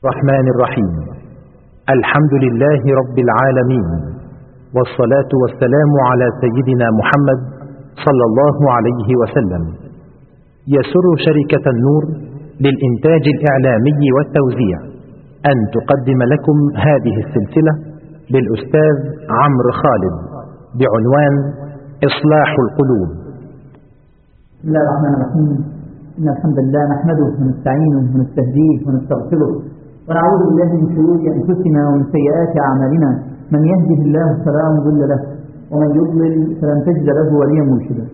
الرحمن الرحيم الحمد لله رب العالمين والصلاة والسلام على سيدنا محمد صلى الله عليه وسلم يسر شركة النور للإنتاج الإعلامي والتوزيع أن تقدم لكم هذه السلسلة للأستاذ عمرو خالد بعنوان إصلاح القلوب بسم الله الرحمن الرحيم إن الحمد لله نحمده ونستعينه ونستهديه ونستغفره ونعوذ بالله من شرور أنفسنا ومن سيئات أعمالنا من يهده الله فلا مضل له ومن يضلل فلن تجد له وليا مرشدا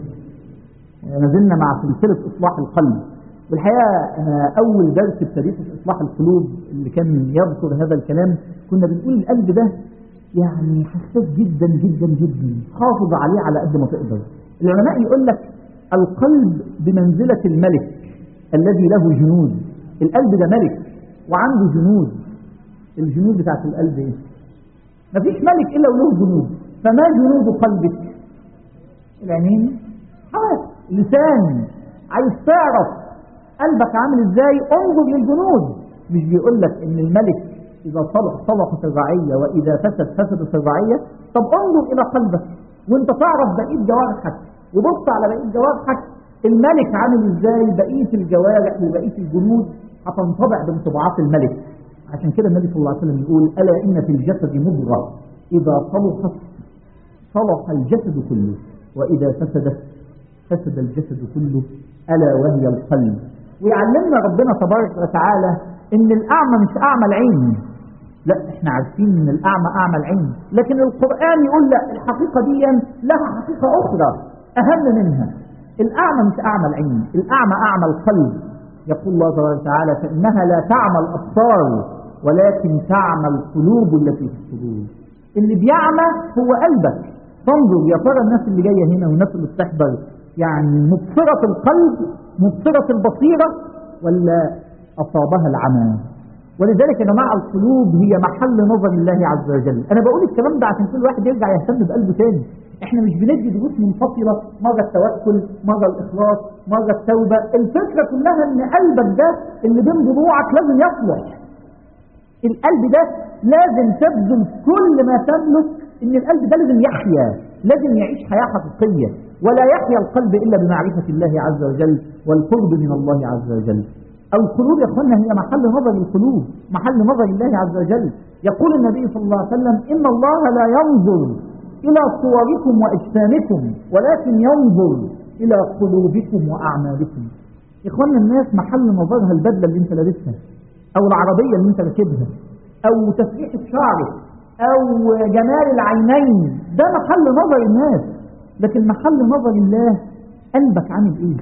ما زلنا مع سلسلة إصلاح القلب والحقيقة أنا أول درس ابتديته في إصلاح القلوب اللي كان يذكر هذا الكلام كنا بنقول القلب ده يعني حساس جدا جدا جدا حافظ عليه على قد ما تقدر العلماء يقول لك القلب بمنزلة الملك الذي له جنود القلب ده ملك وعنده جنود الجنود بتاعت القلب ايه مفيش ملك الا وله جنود فما جنود قلبك العينين حواس لسان عايز تعرف قلبك عامل ازاي انظر للجنود مش بيقول لك ان الملك اذا صلح صلحت الرعيه واذا فسد فسدت الرعيه طب انظر الى قلبك وانت تعرف بقيه جوارحك وبص على بقيه جوارحك الملك عامل ازاي بقيه الجوارح وبقيه الجنود هتنطبع بانطباعات الملك عشان كده النبي صلى الله عليه وسلم يقول الا ان في الجسد مضغه اذا صلحت صلح الجسد كله واذا فسدت فسد الجسد كله الا وهي القلب ويعلمنا ربنا تبارك وتعالى ان الاعمى مش اعمى العين لا احنا عارفين ان الاعمى اعمى العين لكن القران يقول لا الحقيقه دي لها حقيقه اخرى اهم منها الاعمى مش اعمى العين الاعمى اعمى القلب يقول الله تبارك وتعالى فانها لا تعمى الابصار ولكن تعمى القلوب التي في الصدور اللي بيعمى هو قلبك فانظر يا ترى الناس اللي جايه هنا والناس اللي بتحضر يعني مبصره القلب مبصره البصيره ولا اصابها العمى ولذلك يا جماعه القلوب هي محل نظر الله عز وجل انا بقول الكلام ده عشان كل واحد يرجع يهتم بقلبه تاني احنا مش بندي دروس منفصله مره التوكل مره الاخلاص مره التوبه الفكره كلها ان قلبك ده اللي بين ضلوعك لازم يصلح القلب ده لازم تبذل كل ما تملك ان القلب ده لازم يحيا لازم يعيش حياه حقيقيه ولا يحيا القلب الا بمعرفه الله عز وجل والقرب من الله عز وجل القلوب يا اخوانا هي محل نظر القلوب محل نظر الله عز وجل يقول النبي صلى الله عليه وسلم ان الله لا ينظر إلى صوركم وأجسامكم ولكن ينظر إلى قلوبكم وأعمالكم إخواننا الناس محل نظرها البدلة اللي انت لابسها أو العربية اللي انت راكبها أو تسريحة شعرك أو جمال العينين ده محل نظر الناس لكن محل نظر الله قلبك عامل ايه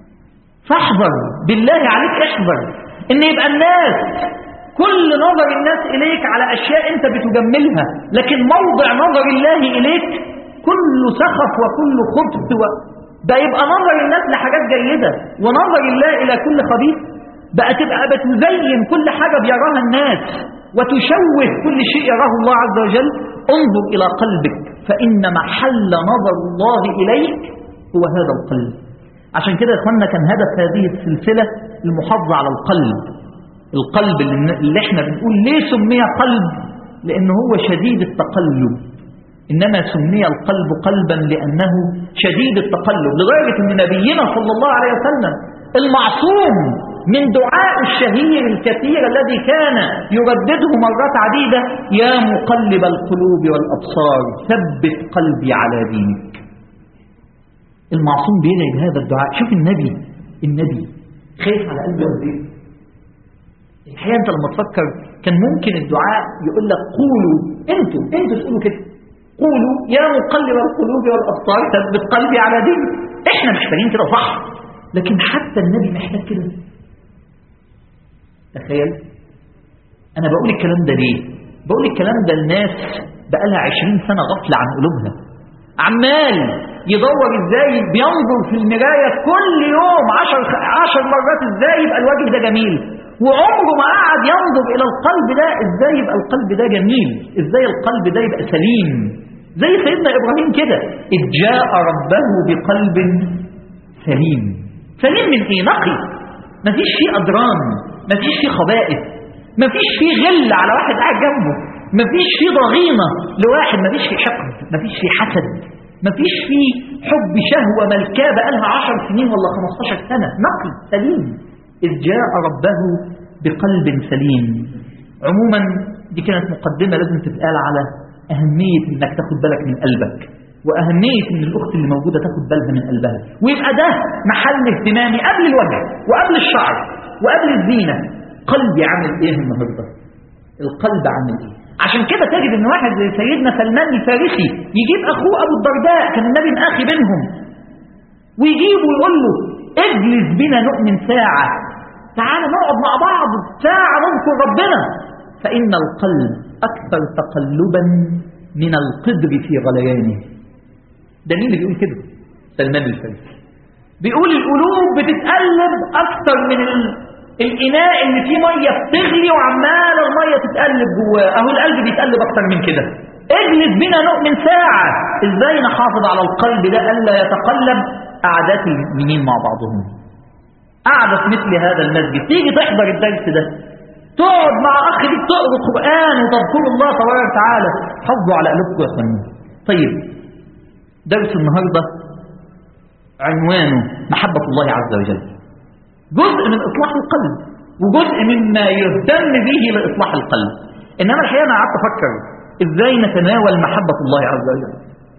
فاحذر بالله عليك احذر ان يبقى الناس كل نظر الناس إليك على أشياء أنت بتجملها لكن موضع نظر الله إليك كل سخف وكل خبث و... ده يبقى نظر الناس لحاجات جيدة ونظر الله إلى كل خبيث بقى تبقى بتزين كل حاجة بيراها الناس وتشوه كل شيء يراه الله عز وجل انظر إلى قلبك فإن محل نظر الله إليك هو هذا القلب عشان كده يا اخوانا كان هدف هذه السلسلة المحافظة على القلب القلب اللي احنا بنقول ليه سمي قلب لأنه هو شديد التقلب إنما سمي القلب قلبا لأنه شديد التقلب لدرجة أن نبينا صلى الله عليه وسلم المعصوم من دعاء الشهير الكثير الذي كان يردده مرات عديدة يا مقلب القلوب والأبصار ثبت قلبي على دينك المعصوم بيدعي بهذا الدعاء شوف النبي النبي خايف على قلبه قد ايه الحقيقة أنت لما تفكر كان ممكن الدعاء يقول لك قولوا أنتوا أنتوا تقولوا كده قولوا يا مقلب القلوب والأبصار ثبت قلبي على دينك إحنا محتاجين كده صح لكن حتى النبي محتاج كده تخيل أنا بقول الكلام ده ليه بقول الكلام ده الناس بقالها عشرين سنة غفلة عن قلوبها عمال يدور ازاي بينظر في المراية كل يوم عشر, عشر مرات ازاي يبقى الوجه ده جميل وعمره ما قعد ينظر إلى القلب ده إزاي يبقى القلب ده جميل إزاي القلب ده يبقى سليم زي سيدنا إبراهيم كده إذ جاء ربه بقلب سليم سليم من إيه نقي مفيش فيه أدران مفيش فيه خبائث مفيش فيه غل على واحد قاعد جنبه مفيش فيه ضغينة لواحد مفيش فيه حقد مفيش فيه حسد مفيش فيه حب شهوة ملكاه بقالها عشر سنين ولا 15 سنة نقي سليم إذ جاء ربه بقلب سليم عموما دي كانت مقدمة لازم تتقال على أهمية إنك تاخد بالك من قلبك وأهمية إن الأخت اللي موجودة تاخد بالها من قلبها ويبقى ده محل اهتمامي قبل الوجه وقبل الشعر وقبل الزينة قلبي عامل إيه النهاردة القلب عامل إيه عشان كده تجد إن واحد زي سيدنا سلمان الفارسي يجيب أخوه أبو الدرداء كان النبي مآخي بينهم ويجيبه ويقول له اجلس بنا نؤمن ساعة تعال نقعد مع بعض ساعة نذكر ربنا فإن القلب أكثر تقلبا من القدر في غليانه ده مين اللي بيقول كده سلمان الفارسي بيقول القلوب بتتقلب أكثر من ال... الإناء اللي فيه مية بتغلي وعمالة المية تتقلب جواه أهو القلب بيتقلب أكثر من كده اجلس بنا نؤمن ساعة ازاي نحافظ على القلب ده ألا يتقلب قعدات المؤمنين مع بعضهم قعدة في مثل هذا المسجد تيجي تحضر الدرس ده تقعد مع أخ ليك تقرأ قرآن وتذكروا الله تبارك وتعالى حافظوا على قلوبكم يا اخواني طيب درس النهاردة عنوانه محبة الله عز وجل جزء من إصلاح القلب وجزء مما يهتم به لإصلاح القلب إنما الحقيقة أنا قعدت أفكر إزاي نتناول محبة الله عز وجل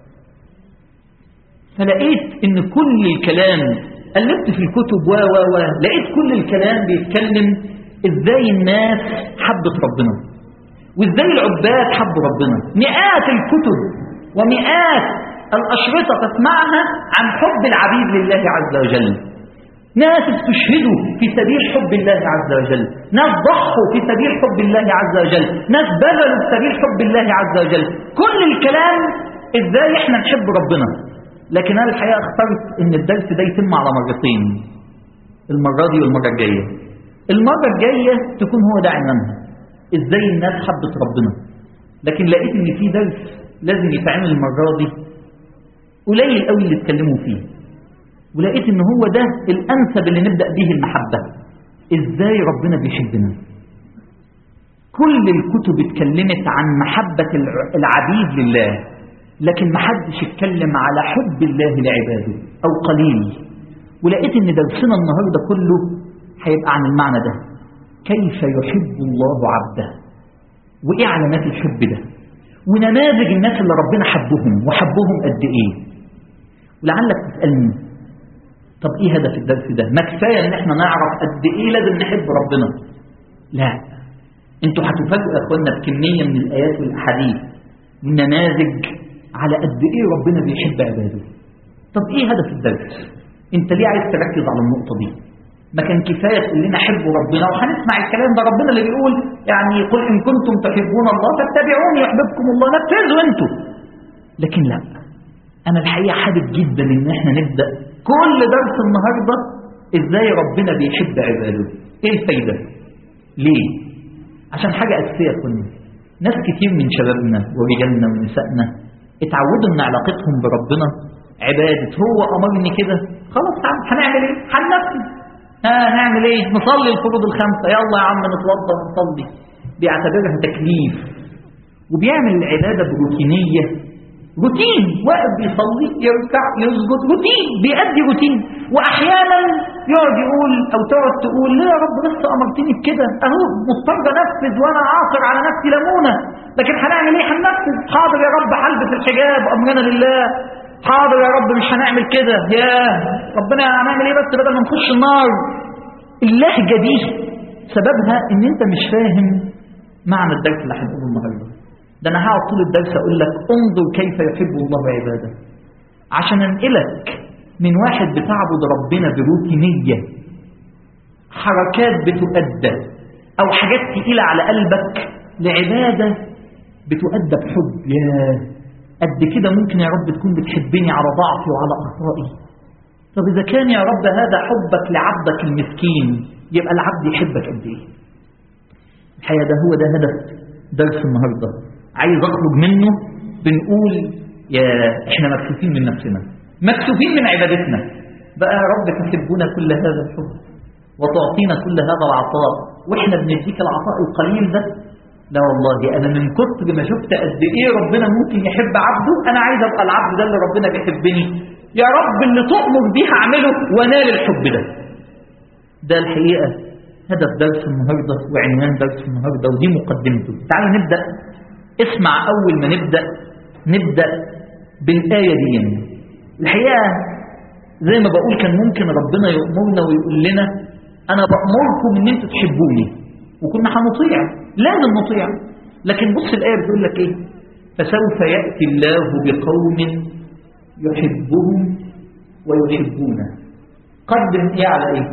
فلقيت إن كل الكلام قلبت في الكتب و و و لقيت كل الكلام بيتكلم إزاي الناس حبت ربنا وإزاي العباد حبوا ربنا مئات الكتب ومئات الأشرطة تسمعها عن حب العبيد لله عز وجل ناس استشهدوا في سبيل حب الله عز وجل ناس ضحوا في سبيل حب الله عز وجل ناس بذلوا في سبيل حب الله عز وجل كل الكلام ازاي احنا نحب ربنا لكن انا الحقيقه اخترت ان الدرس ده يتم على مرتين المره دي والمره الجايه المره الجايه تكون هو ده عنوانها ازاي الناس حبت ربنا لكن لقيت ان في درس لازم يتعمل المره دي قليل قوي اللي اتكلموا فيه ولقيت ان هو ده الانسب اللي نبدا به المحبه ازاي ربنا بيحبنا كل الكتب اتكلمت عن محبه الع- العبيد لله لكن ما حدش اتكلم على حب الله لعباده او قليل ولقيت ان درسنا النهارده كله هيبقى عن المعنى ده كيف يحب الله عبده وايه علامات الحب ده ونماذج الناس اللي ربنا حبهم وحبهم قد ايه ولعلك تسالني طب ايه هدف الدرس ده ما كفايه ان احنا نعرف قد ايه لازم نحب ربنا لا انتوا هتفاجئوا يا اخوانا بكميه من الايات والاحاديث نماذج على قد ايه ربنا بيحب عباده طب ايه هدف الدرس انت ليه عايز تركز على النقطه دي ما كان كفايه تقول لنا حبوا ربنا وهنسمع الكلام ده ربنا اللي بيقول يعني قل ان كنتم تحبون الله فاتبعوني يحببكم الله نفذوا انتوا لكن لا انا الحقيقه حابب جدا ان احنا نبدا كل درس النهارده ازاي ربنا بيحب عباده ايه الفايده ليه عشان حاجه اساسيه كنا ناس كتير من شبابنا ورجالنا ونسائنا اتعودوا ان علاقتهم بربنا عباده هو امرني كده خلاص يا عم هنعمل ايه هننفذ ها نعمل ايه نصلي الفروض الخمسه يلا يا عم نتوضى ونصلي بيعتبرها تكليف وبيعمل العباده بروتينيه روتين واقف بيصلي يركع يسجد روتين بيأدي روتين واحيانا يقعد يقول او تقعد تقول ليه يا رب لسه امرتني بكده اهو مضطر انفذ وانا عاصر على نفسي ليمونه لكن هنعمل ايه هننفذ حاضر يا رب حلبة الحجاب امرنا لله حاضر يا رب مش هنعمل كده يا ربنا هنعمل ايه بس بدل ما نخش النار اللهجه دي سببها ان انت مش فاهم معنى الدرس اللي هنقوله النهارده ده انا هقعد طول الدرس اقول لك انظر كيف يحب الله عباده عشان انقلك من واحد بتعبد ربنا بروتينيه حركات بتؤدى او حاجات تقيله على قلبك لعباده بتؤدى بحب يا قد كده ممكن يا رب تكون بتحبني على ضعفي وعلى اخطائي طب اذا كان يا رب هذا حبك لعبدك المسكين يبقى العبد يحبك قد ايه الحقيقه ده هو ده هدف درس النهارده عايز اخرج منه بنقول يا احنا مكسوفين من نفسنا مكسوفين من عبادتنا بقى يا رب تحبنا كل هذا الحب وتعطينا كل هذا العطاء واحنا بنديك العطاء القليل ده لا والله انا من كتر ما شفت قد ايه ربنا ممكن يحب عبده انا عايز ابقى العبد ده اللي ربنا بيحبني يا رب اللي تؤمر بيه هعمله وانال الحب ده ده الحقيقه هدف درس النهارده وعنوان درس النهارده ودي مقدمته تعالوا نبدا اسمع اول ما نبدا نبدا بالايه دي يعني. الحقيقه زي ما بقول كان ممكن ربنا يأمرنا ويقول لنا أنا بأمركم إن أنتوا تحبوني وكنا هنطيع لازم نطيع لكن بص الآية بتقول لك إيه فسوف يأتي الله بقوم يحبهم ويحبونه قدم إيه على إيه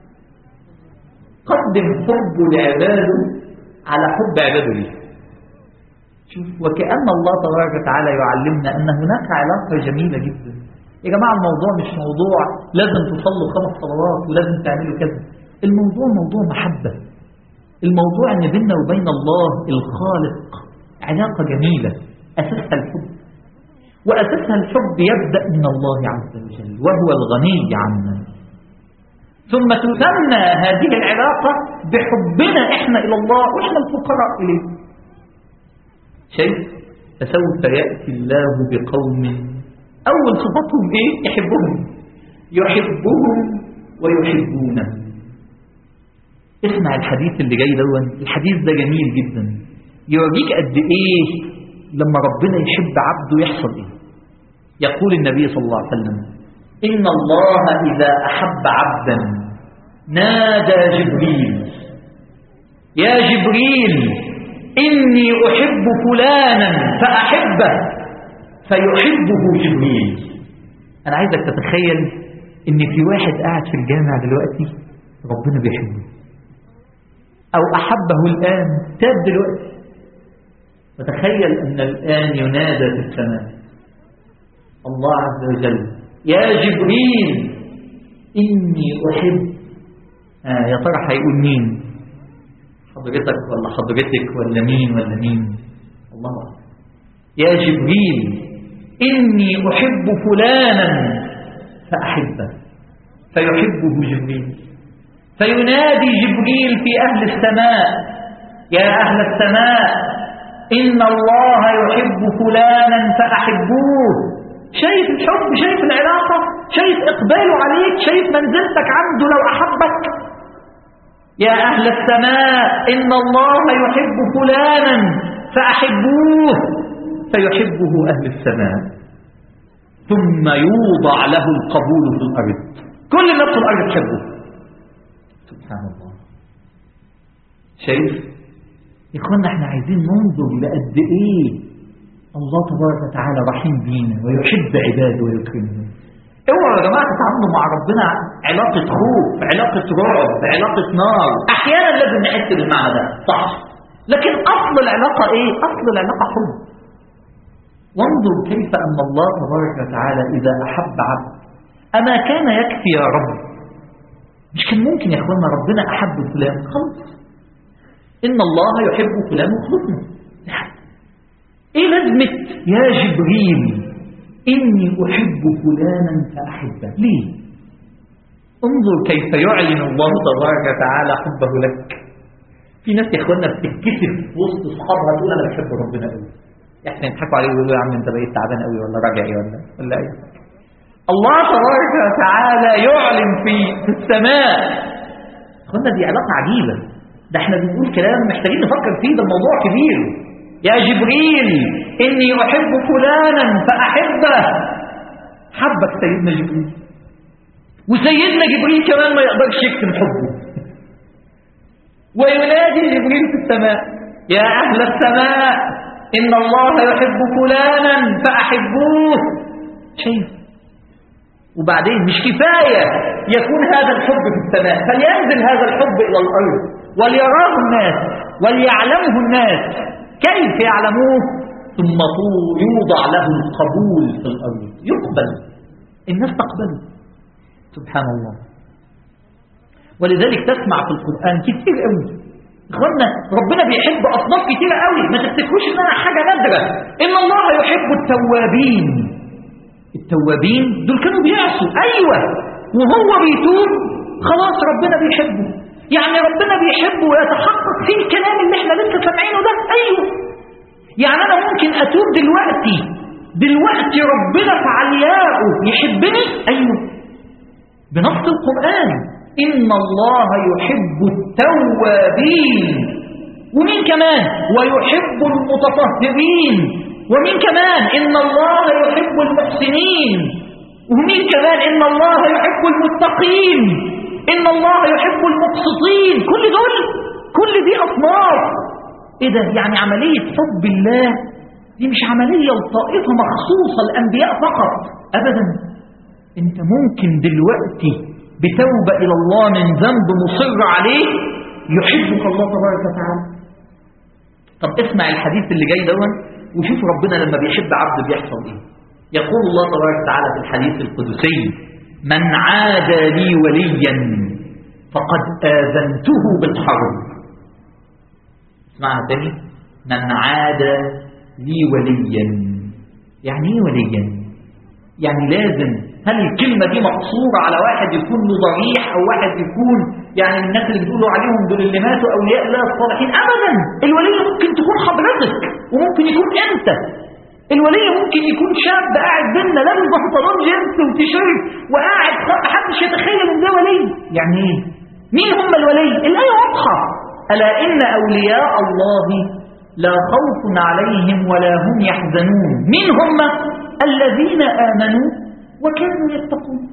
قدم حب لعباده على حب عباده ليه شوف وكأن الله تبارك وتعالى يعلمنا أن هناك علاقة جميلة جدا يا جماعة الموضوع مش موضوع لازم تصلوا خمس صلوات ولازم تعملوا كذا الموضوع موضوع محبة الموضوع ان بيننا وبين الله الخالق علاقة جميلة أساسها الحب وأساسها الحب يبدأ من الله عز وجل وهو الغني عنا ثم تثنى هذه العلاقة بحبنا إحنا إلى الله وإحنا الفقراء إليه شيء فسوف يأتي الله بقوم أول صفاتهم إيه؟ يحبهم يحبهم ويحبونه اسمع الحديث اللي جاي دون الحديث ده جميل جدا يوريك قد إيه لما ربنا يحب عبده يحصل إيه يقول النبي صلى الله عليه وسلم إن الله إذا أحب عبدا نادى جبريل يا جبريل إني أحب فلانا فأحبه فيحبه جبريل أنا عايزك تتخيل إن في واحد قاعد في الجامع دلوقتي ربنا بيحبه أو أحبه الآن تاب دلوقتي فتخيل أن الآن ينادى في السماء الله عز وجل يا جبريل إني أحب آه يا ترى هيقول مين حضرتك ولا حضرتك ولا مين ولا مين الله أعلم يا جبريل إني أحب فلانا فأحبه فيحبه جبريل فينادي جبريل في أهل السماء يا أهل السماء إن الله يحب فلانا فأحبوه شايف الحب شايف العلاقة شايف إقباله عليك شايف منزلتك عنده لو أحبك يا أهل السماء إن الله يحب فلانا فأحبوه فيحبه أهل السماء ثم يوضع له القبول في الأرض كل الناس في الأرض تحبه سبحان الله شايف يا اخوانا احنا عايزين ننظر لقد ايه الله تبارك وتعالى رحيم بينا ويحب عباده ويكرمهم اوعوا يا جماعه تتعاملوا مع ربنا علاقه خوف علاقه رعب علاقه نار احيانا لازم نحس بالمعنى ده صح لكن اصل العلاقه ايه اصل العلاقه حب وانظر كيف ان الله تبارك وتعالى اذا احب عبد اما كان يكفي يا رب مش كان ممكن يا اخوانا ربنا احب فلان خلص ان الله يحب فلان وخلصنا ايه لازمه يا جبريل اني احب فلانا فاحبه ليه انظر كيف يعلن الله تبارك وتعالى حبه لك في ناس يا اخوانا بتتكسف في وسط اصحابها تقول انا بحب ربنا قوي احنا يضحكوا عليه ويقولوا يا عم انت بقيت تعبان قوي ولا راجع ايه ولا ولا ايه الله تبارك وتعالى يعلن في في السماء اخوانا دي علاقه عجيبه ده احنا بنقول كلام محتاجين نفكر فيه ده الموضوع كبير يا جبريل اني احب فلانا فاحبه حبك سيدنا جبريل وسيدنا جبريل كمان ما يقدرش يكتم حبه وينادي جبريل في السماء يا اهل السماء ان الله يحب فلانا فاحبوه شايف وبعدين مش كفاية يكون هذا الحب في السماء فلينزل هذا الحب إلى الأرض وليراه الناس وليعلمه الناس كيف يعلموه ثم يوضع له القبول في الأرض يقبل الناس تقبله سبحان الله ولذلك تسمع في القرآن كتير قوي اخوانا ربنا بيحب أصناف كتير قوي ما تفتكروش انها حاجة نادرة إن الله يحب التوابين التوابين دول كانوا بيعصوا أيوة وهو بيتوب خلاص ربنا بيحبه يعني ربنا بيحبه ويتحقق فيه الكلام اللي احنا لسه سامعينه ده ايوه يعني انا ممكن اتوب دلوقتي دلوقتي ربنا في علياءه يحبني ايوه بنص القرآن إن الله يحب التوابين ومين كمان ويحب المتطهرين ومين كمان إن الله يحب المحسنين ومين كمان إن الله يحب المتقين إن الله يحب المقسطين كل دول كل دي أصناف إيه ده يعني عملية حب الله دي مش عملية لطائفة مخصوصة الأنبياء فقط أبدا أنت ممكن دلوقتي بتوبة إلى الله من ذنب مصر عليه يحبك الله تبارك وتعالى طب اسمع الحديث اللي جاي دون وشوف ربنا لما بيحب عبد بيحصل ايه يقول الله تبارك وتعالى في الحديث القدسي من عادى لي وليا فقد آذنته بالحرب اسمعها تاني من عادى لي وليا يعني ايه وليا يعني لازم هل الكلمة دي مقصورة على واحد يكون له ضريح أو واحد يكون يعني الناس اللي بتقولوا عليهم دول اللي ماتوا أولياء الله الصالحين أبدا الولي ممكن تكون حضرتك وممكن يكون أنت الولي ممكن يكون شاب قاعد بينا لابس بنطلون جينز وتيشيرت وقاعد محدش يتخيل ان ده ولي يعني ايه مين هم الولي الايه واضحه الا ان اولياء الله لا خوف عليهم ولا هم يحزنون مين هم الذين امنوا وكانوا يتقون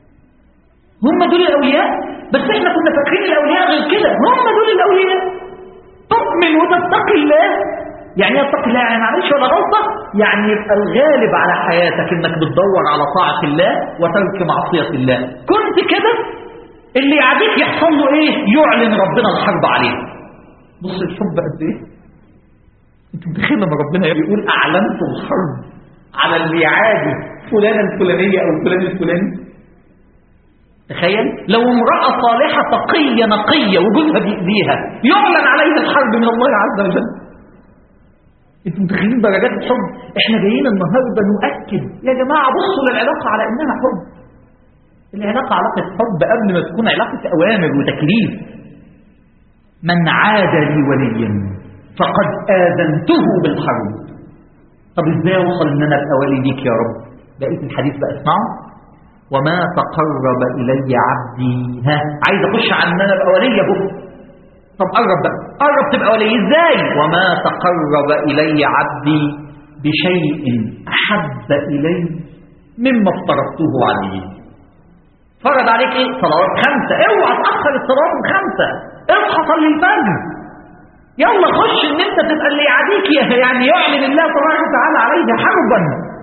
هم دول الاولياء بس احنا كنا فاكرين الاولياء غير كده هم دول الاولياء تؤمن وتتقي الله يعني يتقي الله يعني معلش ولا غلطة يعني يبقى الغالب على حياتك انك بتدور على طاعة الله وترك معصية الله كنت كده اللي يعديك يحصل له ايه يعلن ربنا الحرب عليه بص الحب قد ايه انت متخيل لما ربنا يقول اعلنت الحرب على اللي يعادي فلانة الفلانية او فلان الفلاني تخيل لو امرأة صالحة تقية نقية وجوزها بيأذيها يعلن عليها الحرب من الله عز وجل انتوا متخيلين درجات الحب احنا جايين النهارده نؤكد يا جماعه بصوا للعلاقه على انها حب العلاقه علاقه حب قبل ما تكون علاقه اوامر وتكليف من عاد لي وليا فقد اذنته بالحرب طب ازاي اوصل ان انا ابقى ولي ليك يا رب بقيه الحديث بقى اسمعوا وما تقرب الي عبدي ها عايز اخش عن ان انا ابقى ولي اهو طب قرب بقى قرب تبقى ولي ازاي وما تقرب الي عبدي بشيء احب الي مما افترضته عليه فرض عليك ايه صلوات خمسه اوعى تاخر الصلوات الخمسه اصحى صلي الفجر يلا خش ان انت تبقى اللي يعاديك يعني يعلن الله تبارك وتعالى عليه حربا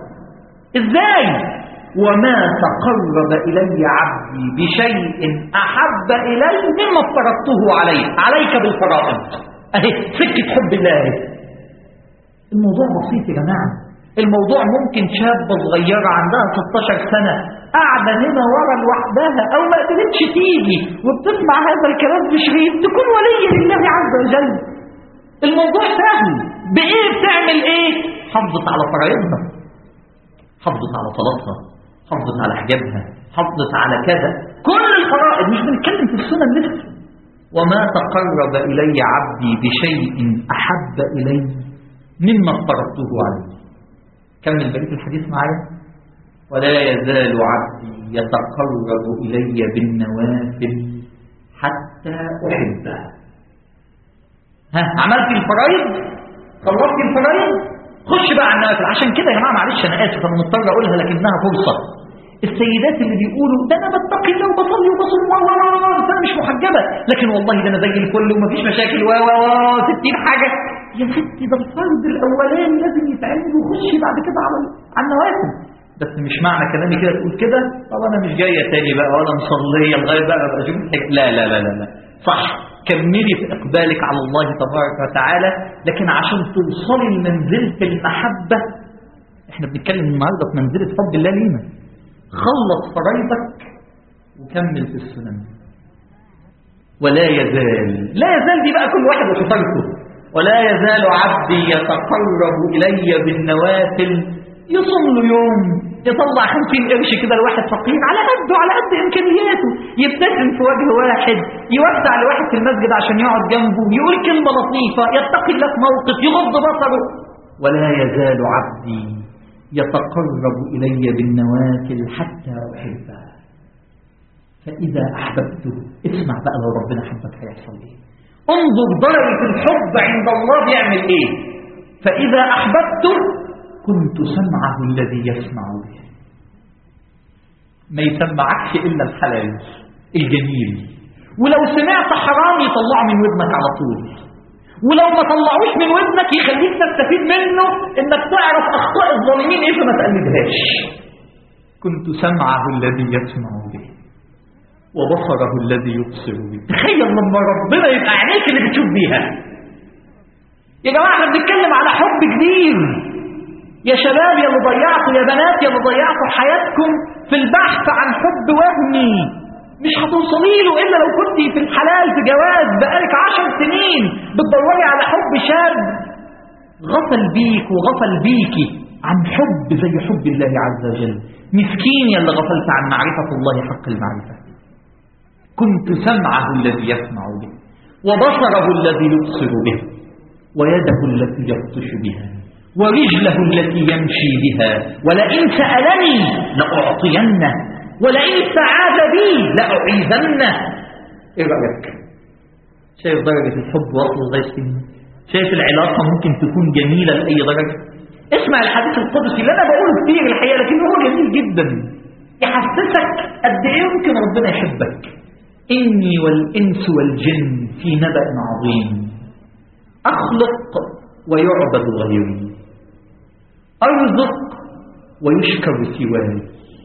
ازاي وما تقرب إلي عبدي بشيء أحب إلي مما افترضته عليه عليك بالفرائض أهي سكة حب الله الموضوع بسيط يا جماعة الموضوع ممكن شابة صغيرة عندها 16 سنة قاعدة هنا ورا لوحدها أو ما قدرتش تيجي وبتسمع هذا الكلام بشريط تكون ولية لله عز وجل الموضوع سهل بإيه بتعمل إيه؟ حافظت على فرائضها حافظت على صلاتها حافظت على حجابها حافظت على كذا كل الفرائض مش بنتكلم في السنن لسه وما تقرب إلي عبدي بشيء أحب إلي مما افترضته عليه كمل بقية الحديث معايا ولا يزال عبدي يتقرب إلي بالنوافل حتى أحبه ها عملت الفرائض خلصت الفرائض خش بقى على النوافل عشان كده يا جماعه معلش انا اسف انا مضطر اقولها لكنها فرصه السيدات اللي بيقولوا ده انا بتقي الله وبصلي وبصوم و و و انا مش محجبه لكن والله ده انا زي الفل ومفيش مشاكل و و و 60 حاجه يا ستي ده الفرض الاولاني لازم يتعمل وخشي بعد كده على على النوافل بس مش معنى كلامي كده تقول كده طب انا مش جايه تاني بقى ولا مصليه لغايه بقى ابقى اشوف لا لا لا لا لا صح كملي في إقبالك على الله تبارك وتعالى لكن عشان توصلي لمنزلة المحبة احنا بنتكلم النهاردة في منزلة حب الله لينا خلص فريضك وكمل في السنن ولا يزال لا يزال دي بقى كل واحد وشطارته ولا يزال عبدي يتقرب إلي بالنوافل يصوم له يوم يطلع 50 قرش كده لواحد فقير على قده على قد امكانياته يبتسم في وجه واحد يوسع لواحد في المسجد عشان يقعد جنبه يقول كلمه لطيفه يتقي الله في موقف يغض بصره ولا يزال عبدي يتقرب الي بالنوافل حتى احبه فاذا احببته اسمع بقى لو ربنا حبك هيحصل ايه انظر درجه الحب عند الله بيعمل ايه فاذا احببته كنت سمعه الذي يسمع به ما يسمعكش إلا الحلال الجميل ولو سمعت حرام يطلعه من ودنك على طول ولو ما طلعوش من ودنك يخليك تستفيد منه انك تعرف اخطاء الظالمين ايه فما تقلدهاش كنت سمعه الذي يسمع به وبصره الذي يبصر به تخيل لما ربنا يبقى عينيك اللي بتشوف بيها يا جماعه احنا بنتكلم على حب كبير يا شباب يا اللي ضيعتوا يا بنات يا اللي ضيعتوا حياتكم في البحث عن حب وهمي مش هتوصلي له الا لو كنت في الحلال في جواز بقالك عشر سنين بتدوري على حب شاب غفل بيك وغفل بيكي عن حب زي حب الله عز وجل مسكين يا اللي غفلت عن معرفة الله حق المعرفة كنت سمعه الذي يسمع به وبصره الذي يبصر به ويده التي يبطش بها ورجله التي يمشي بها ولئن سألني لأعطينه ولئن استعاذ بي لأعيذنه ايه رأيك شايف درجة الحب واصل لغاية فين شايف العلاقة ممكن تكون جميلة لأي درجة اسمع الحديث القدسي اللي أنا بقوله كتير الحقيقة لكن هو جميل جدا يحسسك قد إيه ممكن ربنا يحبك إني والإنس والجن في نبأ عظيم أخلق ويعبد غيري أرزق ويشكر سواي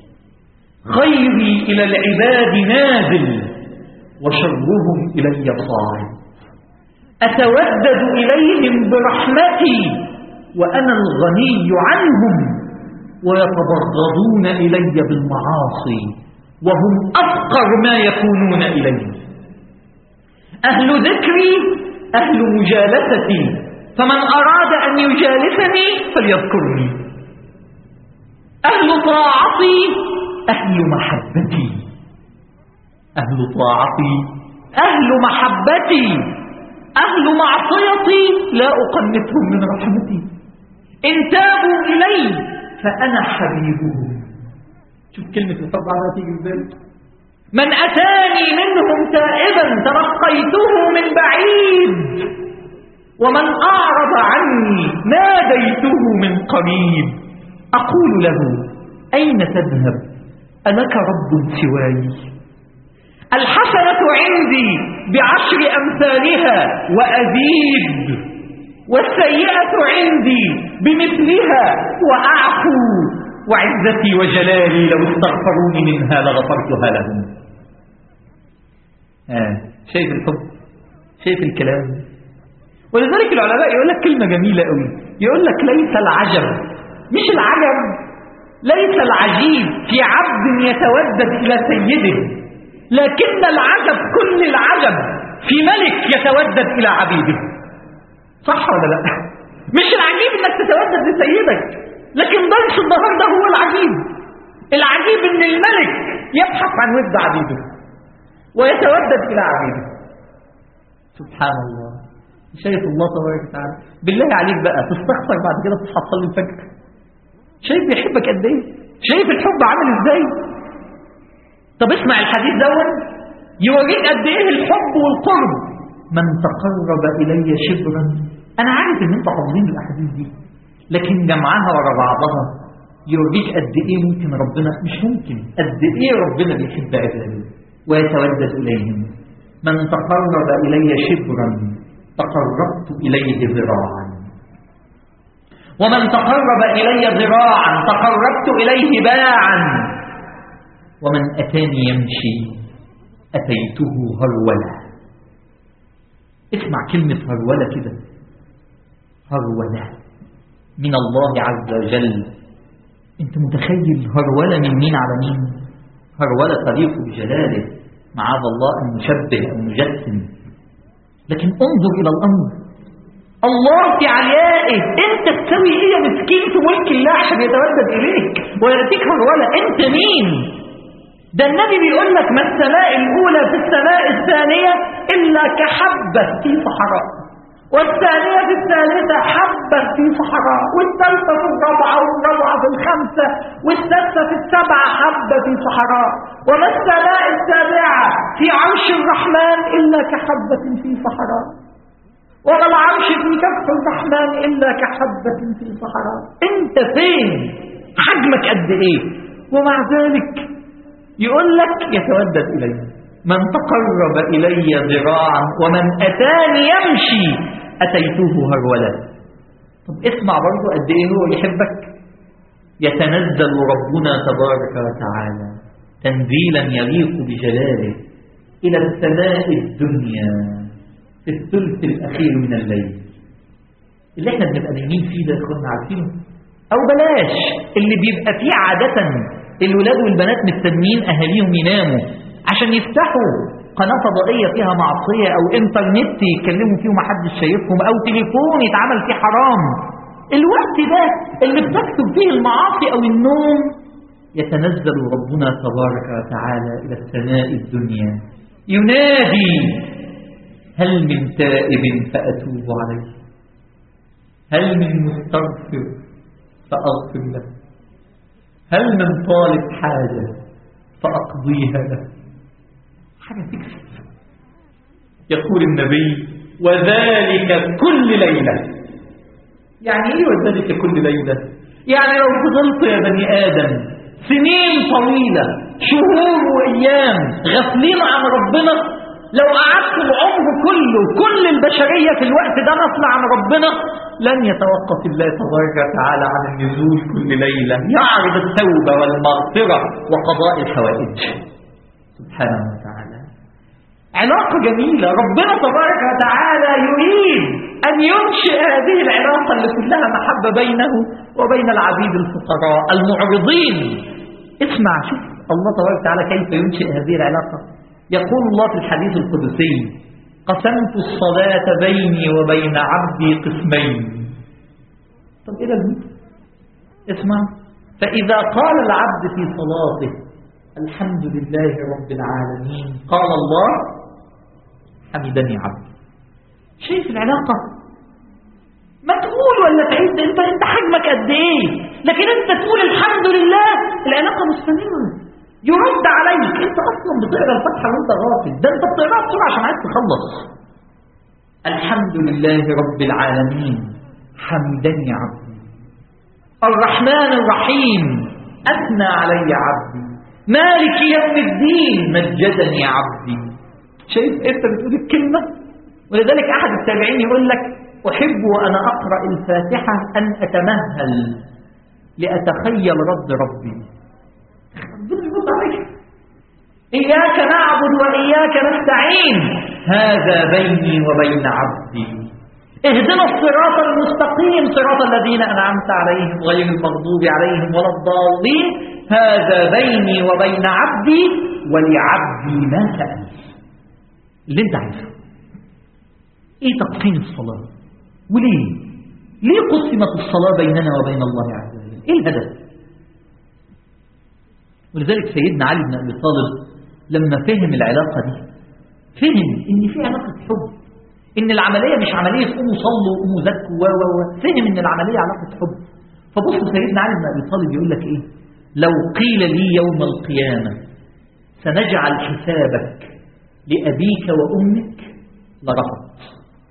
خيري إلى العباد نازل وشرهم إلي صاعد أتودد إليهم برحمتي وأنا الغني عنهم ويتبغضون إلي بالمعاصي وهم أفقر ما يكونون إلي أهل ذكري أهل مجالستي فمن أراد أن يجالسني فليذكرني أهل طاعتي أهل محبتي أهل طاعتي أهل محبتي أهل معصيتي لا أقنطهم من رحمتي إن تابوا إلي فأنا حبيبهم شوف كلمة الحب على تيجي ازاي من أتاني منهم تائبا تلقيته من بعيد ومن أعرض عني ناديته من قريب أقول له أين تذهب ألك رب سواي الحسنة عندي بعشر أمثالها وأزيد والسيئة عندي بمثلها وأعفو وعزتي وجلالي لو استغفروني منها لغفرتها لهم آه. شايف الحب شايف الكلام ولذلك العلماء يقول لك كلمة جميلة قوي يقول لك ليس العجب مش العجب ليس العجيب في عبد يتودد إلى سيده لكن العجب كل العجب في ملك يتودد إلى عبيده صح ولا لا مش العجيب انك تتودد لسيدك لكن درس النهارده هو العجيب العجيب ان الملك يبحث عن ود عبيده ويتودد الى عبيده سبحان الله شايف الله تبارك وتعالى بالله عليك بقى تستخسر بعد كده تصحى تصلي الفجر شايف بيحبك قد ايه شايف الحب عامل ازاي طب اسمع الحديث دون يوريك قد ايه الحب والقرب من تقرب الي شبرا انا عارف ان انت حافظين الاحاديث دي لكن جمعها ورا بعضها يوريك قد ايه ممكن ربنا مش ممكن قد ايه ربنا بيحب عباده ويتودد اليهم من تقرب الي شبرا تقربت اليه ذراعا ومن تقرب الي ذراعا تقربت اليه باعا ومن اتاني يمشي اتيته هروله اسمع كلمه هروله كده هروله من الله عز وجل انت متخيل هرولة من مين على مين هرولة تليق بجلاله معاذ الله أن نشبه أو نجسم لكن انظر إلى الأمر الله في عليائه انت تسوي ايه يا مسكين في ملك الله عشان يتودد اليك وياتيك هروله انت مين ده النبي بيقول لك ما السماء الاولى في السماء الثانيه الا كحبه في صحراء والثانية في الثالثة حبة في صحراء والثالثة في الرابعة والرابعة في الخمسة والسادسة في السبعة حبة في صحراء وما السماء السابعة في عرش الرحمن إلا كحبة في صحراء وما العرش في كف الرحمن إلا كحبة في صحراء أنت فين حجمك قد إيه ومع ذلك يقول لك يتودد إليه من تقرب إلي ذراعا ومن أتاني يمشي أتيته هرولا طب اسمع برضو قد إيه هو يحبك يتنزل ربنا تبارك وتعالى تنزيلا يليق بجلاله إلى السماء الدنيا في الثلث الأخير من الليل اللي احنا بنبقى نايمين فيه ده كنا عارفينه أو بلاش اللي بيبقى فيه عادة الولاد والبنات مستنيين أهاليهم يناموا عشان يفتحوا قناة فضائية فيها معصية أو إنترنت يتكلموا فيه ومحدش شايفهم أو تليفون يتعمل فيه حرام الوقت ده اللي بتكتب فيه المعاصي أو النوم يتنزل ربنا تبارك وتعالى إلى السماء الدنيا ينادي هل من تائب فأتوب عليه هل من مستغفر فأغفر له هل من طالب حاجة فأقضيها له حاجة تكسب يقول النبي وذلك كل ليلة يعني ايه وذلك كل ليلة يعني لو فضلت يا بني آدم سنين طويلة شهور وأيام غافلين عن ربنا لو قعدت العمر كله كل البشرية في الوقت ده نصل عن ربنا لن يتوقف الله تبارك وتعالى عن النزول كل ليلة يعرض التوبة والمغفرة وقضاء الحوائج سبحانه وتعالى علاقة جميلة ربنا تبارك وتعالى يريد أن ينشئ هذه العلاقة اللي كلها محبة بينه وبين العبيد الفقراء المعرضين اسمع شوف الله تبارك وتعالى كيف ينشئ هذه العلاقة يقول الله في الحديث القدسي قسمت الصلاة بيني وبين عبدي قسمين طب إيه ده اسمع فإذا قال العبد في صلاته الحمد لله رب العالمين قال الله حمدني عبدي شايف العلاقة ما تقول ولا تعيد انت انت حجمك قد ايه لكن انت تقول الحمد لله العلاقة مستمرة يرد عليك انت اصلا بتقرا الفتحة وانت غافل ده انت بتقراها بسرعة عشان عايز تخلص الحمد لله رب العالمين حمدني عبدي الرحمن الرحيم أثنى علي عبدي مالك يوم الدين مجدني عبدي شايف انت بتقول الكلمة ولذلك أحد التابعين يقول لك أحب وأنا أقرأ الفاتحة أن أتمهل لأتخيل رد ربي إياك نعبد وإياك نستعين هذا بيني وبين عبدي اهدنا الصراط المستقيم صراط الذين أنعمت عليهم غير المغضوب عليهم ولا الضالين هذا بيني وبين عبدي ولعبدي ما سأل اللي انت عايزه ايه تقسيم الصلاة وليه ليه قسمت الصلاة بيننا وبين الله عز وجل ايه الهدف ولذلك سيدنا علي بن أبي طالب لما فهم العلاقة دي فهم ان في علاقة حب ان العملية مش عملية قوموا صلوا وقوموا زكوا و و و فهم ان العملية علاقة حب فبص سيدنا علي بن أبي طالب يقول لك ايه لو قيل لي يوم القيامة سنجعل حسابك لأبيك وأمك لرفضت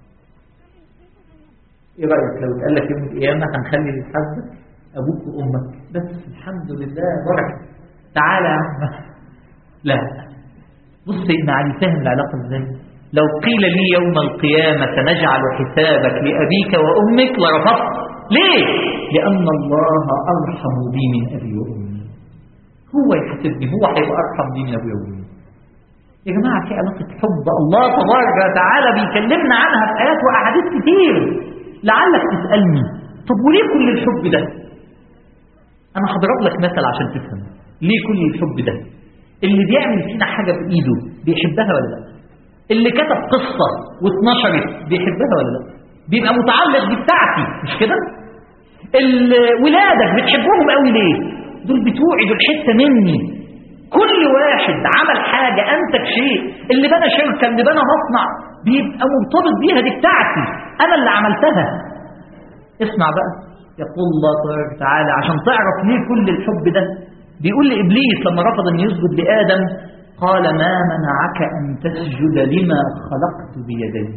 ايه رأيك لو اتقال لك يوم القيامة هنخلي حسابك أبوك وأمك بس الحمد لله بركة تعالى يا عم لا بص سيدنا علي فاهم العلاقة ازاي لو قيل لي يوم القيامة سنجعل حسابك لأبيك وأمك لرفضت ليه؟ لأن الله أرحم بي من أبي وأمي هو يحسبني هو هيبقى أرحم بي من أبي وأمي يا جماعة في علاقة حب الله تبارك وتعالى بيكلمنا عنها في آيات وأحاديث كتير لعلك تسألني طب وليه كل الحب ده أنا هضرب لك مثل عشان تفهم ليه كل الحب ده اللي بيعمل فينا حاجة بإيده بيحبها ولا لا اللي كتب قصة واتنشرت بيحبها ولا لا بيبقى متعلق بتاعتي مش كده ولادك بتحبهم قوي ليه دول بتوعي دول حته مني كل واحد عمل حاجة أنتج شيء اللي بنى شركة اللي بنى مصنع بيبقى مرتبط بيها دي بتاعتي أنا اللي عملتها اسمع بقى يقول الله تبارك وتعالى عشان تعرف ليه كل الحب ده بيقول لإبليس لما رفض أن يسجد لآدم قال ما منعك أن تسجد لما خلقت بيدي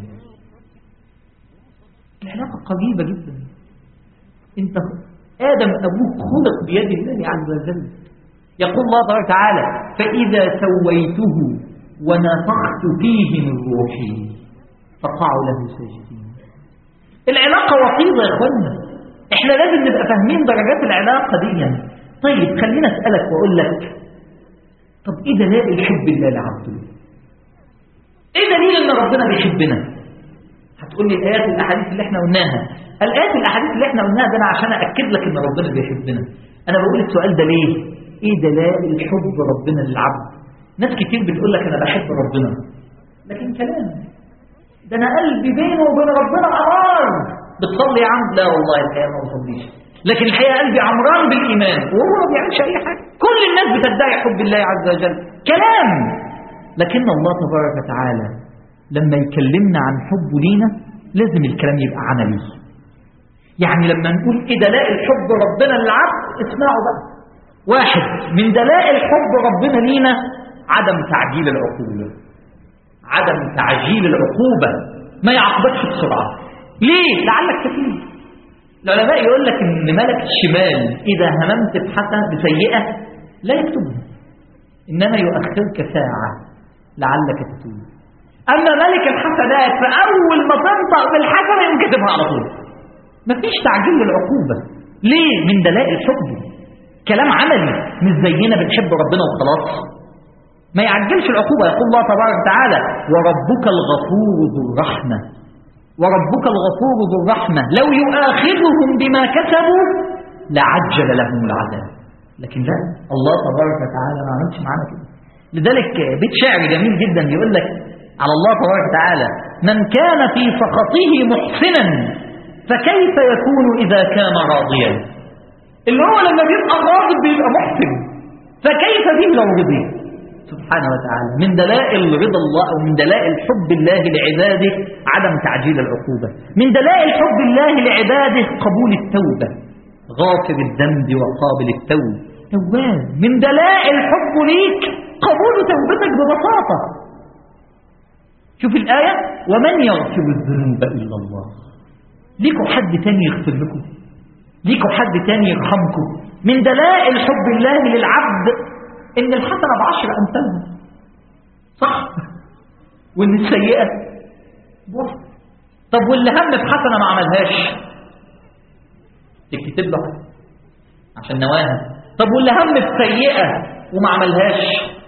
العلاقة قريبة جدا انت آدم أبوك خلق بيد الله عز وجل يقول الله تبارك وتعالى فإذا سويته ونفخت فيه من روحي فقعوا له ساجدين العلاقة وطيدة يا اخوانا احنا لازم نبقى فاهمين درجات العلاقة دي يعني. طيب خلينا اسألك واقول لك طب ايه دلائل حب الله لعبده ايه دليل ان ربنا بيحبنا هتقول لي الايات والاحاديث اللي احنا قلناها الايات والاحاديث اللي احنا قلناها ده انا عشان اكد لك ان ربنا بيحبنا انا بقول السؤال ده ليه ايه دلائل حب ربنا للعبد ناس كتير بتقول لك انا بحب ربنا لكن كلام ده انا قلبي بينه وبين ربنا عمار بتصلي يا عم لا والله الحقيقه ما بصليش لكن الحقيقه قلبي عمران بالايمان وهو ما بيعملش اي حاجه كل الناس بتدعي حب الله عز وجل كلام لكن الله تبارك وتعالى لما يكلمنا عن حبه لينا لازم الكلام يبقى عملي يعني لما نقول ايه دلائل حب ربنا للعبد اسمعوا بقى واحد من دلائل حب ربنا لينا عدم تعجيل العقوبة عدم تعجيل العقوبة ما يعاقبكش بسرعة ليه؟ لعلك كثير العلماء يقول لك ان ملك الشمال اذا هممت بحسنة بسيئة لا يكتبها انما يؤخرك ساعة لعلك تتوب اما ملك الحسنات فاول ما تنطق بالحسنة ينكتبها على طول مفيش تعجيل للعقوبة ليه؟ من دلائل حبه كلام عملي مش زينا بنحب ربنا وخلاص ما يعجلش العقوبة يقول الله تبارك وتعالى وربك الغفور ذو الرحمة وربك الغفور ذو الرحمة لو يؤاخذهم بما كسبوا لعجل لهم العذاب لكن لا الله تبارك وتعالى ما عملش معانا كده لذلك بيت شعر جميل جدا يقول لك على الله تبارك وتعالى من كان في سخطه محسنا فكيف يكون إذا كان راضيا اللي هو لما بيبقى غاضب بيبقى محسن فكيف به لو رضي سبحانه وتعالى من دلائل رضا الله أو من دلائل حب الله لعباده عدم تعجيل العقوبة من دلائل حب الله لعباده قبول التوبة غافر الذنب وقابل التوب تواب من دلائل حب ليك قبول توبتك ببساطة شوف الآية ومن يغفر الذنوب إلا الله ليكوا حد تاني يغفر لكم ليكوا حد تاني يرحمكم من دلائل حب الله للعبد ان الحسنه بعشر امثالها صح وان السيئه بواحد طب واللي هم بحسنه ما عملهاش تكتب له عشان نواها طب واللي هم بسيئه وما عملهاش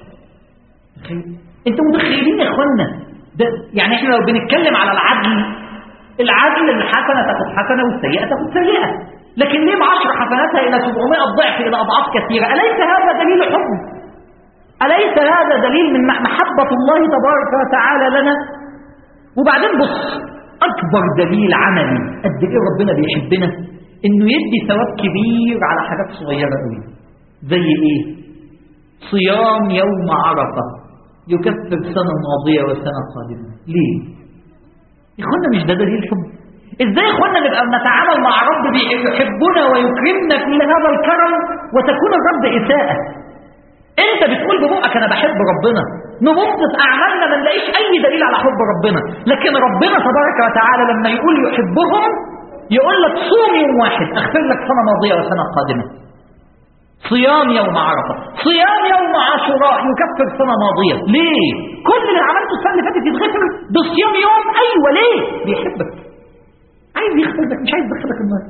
انتوا متخيلين يا اخوانا ده يعني احنا لو بنتكلم على العدل العدل الحسنه تاخد حسنه والسيئه تاخد سيئه لكن ليه بعشر حسناتها إلى 700 ضعف إلى أضعاف كثيرة أليس هذا دليل حب أليس هذا دليل من محبة الله تبارك وتعالى لنا وبعدين بص أكبر دليل عملي قد إيه ربنا بيحبنا إنه يدي ثواب كبير على حاجات صغيرة قوي زي إيه صيام يوم عرفة يكفر سنة ماضية وسنة قادمة ليه يا اخوانا مش ده دليل حب ازاي يا اخوانا نبقى نتعامل مع رب بيحبنا ويكرمنا كل هذا الكرم وتكون الرب اساءة انت بتقول ببقك انا بحب ربنا نبص في اعمالنا ما نلاقيش اي دليل على حب ربنا لكن ربنا تبارك وتعالى لما يقول يحبهم يقول لك صوم يوم واحد اغفر لك سنه ماضيه وسنه قادمه صيام يوم عرفه صيام يوم عاشوراء يكفر سنه ماضيه ليه كل اللي عملته السنه اللي فاتت يتغفر بصيام يوم ايوه ليه بيحبك عايز يغفر لك مش عايز يدخلك النار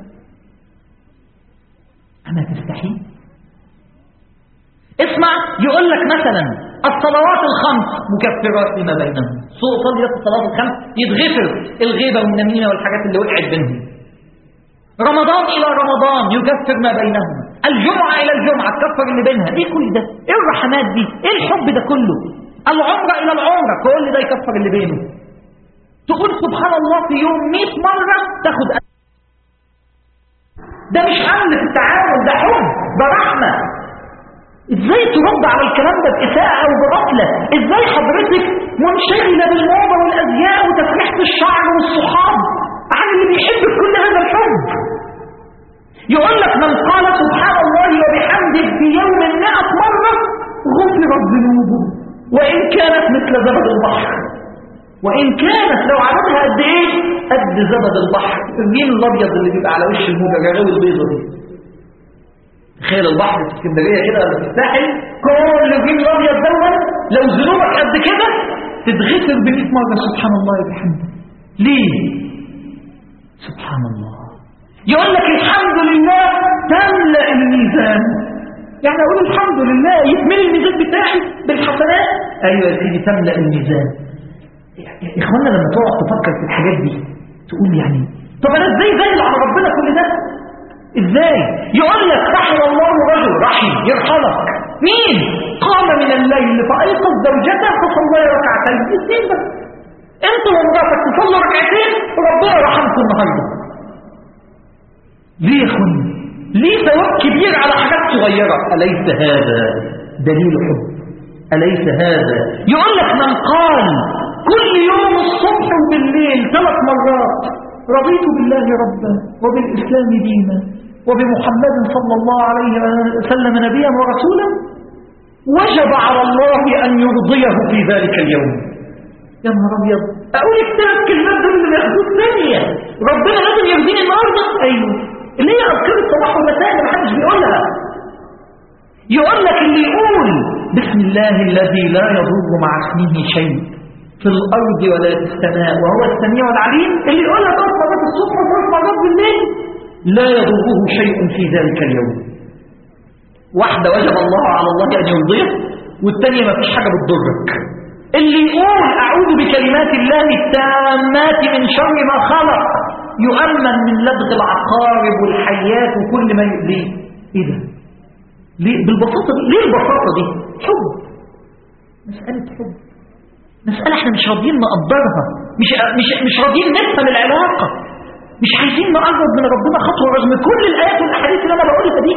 اما تستحي اسمع يقول لك مثلا الصلوات الخمس مكفرات لما بينهم صلية الصلوات الخمس يتغفر الغيبة والنميمة والحاجات اللي وقعت بينهم رمضان إلى رمضان يكفر ما بينهما الجمعة إلى الجمعة تكفر اللي بينها إيه كل ده إيه الرحمات دي إيه الحب ده كله العمرة إلى العمرة كل ده يكفر اللي بينه تقول سبحان الله في يوم 100 مرة تاخد أجر. ده مش عمل في التعامل ده حب ده رحمة ازاي ترد على الكلام ده بإساءة أو بغفلة ازاي حضرتك منشغلة بالموضة والأزياء وتفريحة الشعر والصحاب عن اللي بيحب كل هذا الحب يقول لك من قال سبحان الله وبحمده في يوم مئة مرة غفرت ذنوبه وإن كانت مثل زبد البحر وإن كانت لو عددها قد إيه قد زبد البحر الرين الأبيض اللي بيبقى على وش الموجة الرغاوي البيضة دي تخيل البحر في اسكندريه كده ولا في الساحل كل الرين الابيض دوت لو ذنوبك قد كده تتغفر ب 100 مره سبحان الله وبحمده ليه؟ سبحان الله يقول لك الحمد لله تملا الميزان يعني اقول الحمد لله يكمل الميزان بتاعي بالحسنات ايوه يا سيدي تملا الميزان يا اخوانا لما تقعد تفكر في الحاجات دي تقول يعني طب انا ازاي زايد على ربنا كل ده ازاي يقول لك رحم الله رجل رحم يرحمك مين قام من الليل فايقظ زوجته فصلى ركعتين اثنين بس انت ومراتك تصلوا ركعتين ربنا رحمكم النهارده ليه يا اخواني ليه ثواب كبير على حاجات صغيره اليس هذا دليل حب اليس هذا يقول لك من قال كل يوم الصبح وبالليل ثلاث مرات رضيت بالله ربا وبالاسلام دينا وبمحمد صلى الله عليه وسلم نبيا ورسولا وجب على الله أن يرضيه في ذلك اليوم يا نهار ابيض اقول الثلاث كلمات دول اللي بياخدوه ثانيه ربنا لازم يرضيني النهارده ايوه اللي هي اذكار الصباح والمساء اللي محدش بيقولها يقول لك اللي يقول بسم الله الذي لا يضر مع اسمه شيء في الارض ولا في السماء وهو السميع العليم اللي يقولها ثلاث مرات الصبح وثلاث مرات بالليل لا يضره شيء في ذلك اليوم واحدة وجب الله على الله أن يرضيه والتانية ما فيش حاجة بتضرك اللي يقول أعوذ بكلمات الله التامات من شر ما خلق يؤمن من لدغ العقارب والحيات وكل ما يؤذيه ايه ده ليه بالبساطة دي ليه البساطة دي حب مسألة حب مسألة احنا مش راضيين نقدرها مش مش مش راضيين نفهم العلاقة مش عايزين نقرب من ربنا خطوة رغم كل الآيات والأحاديث اللي أنا بقولها دي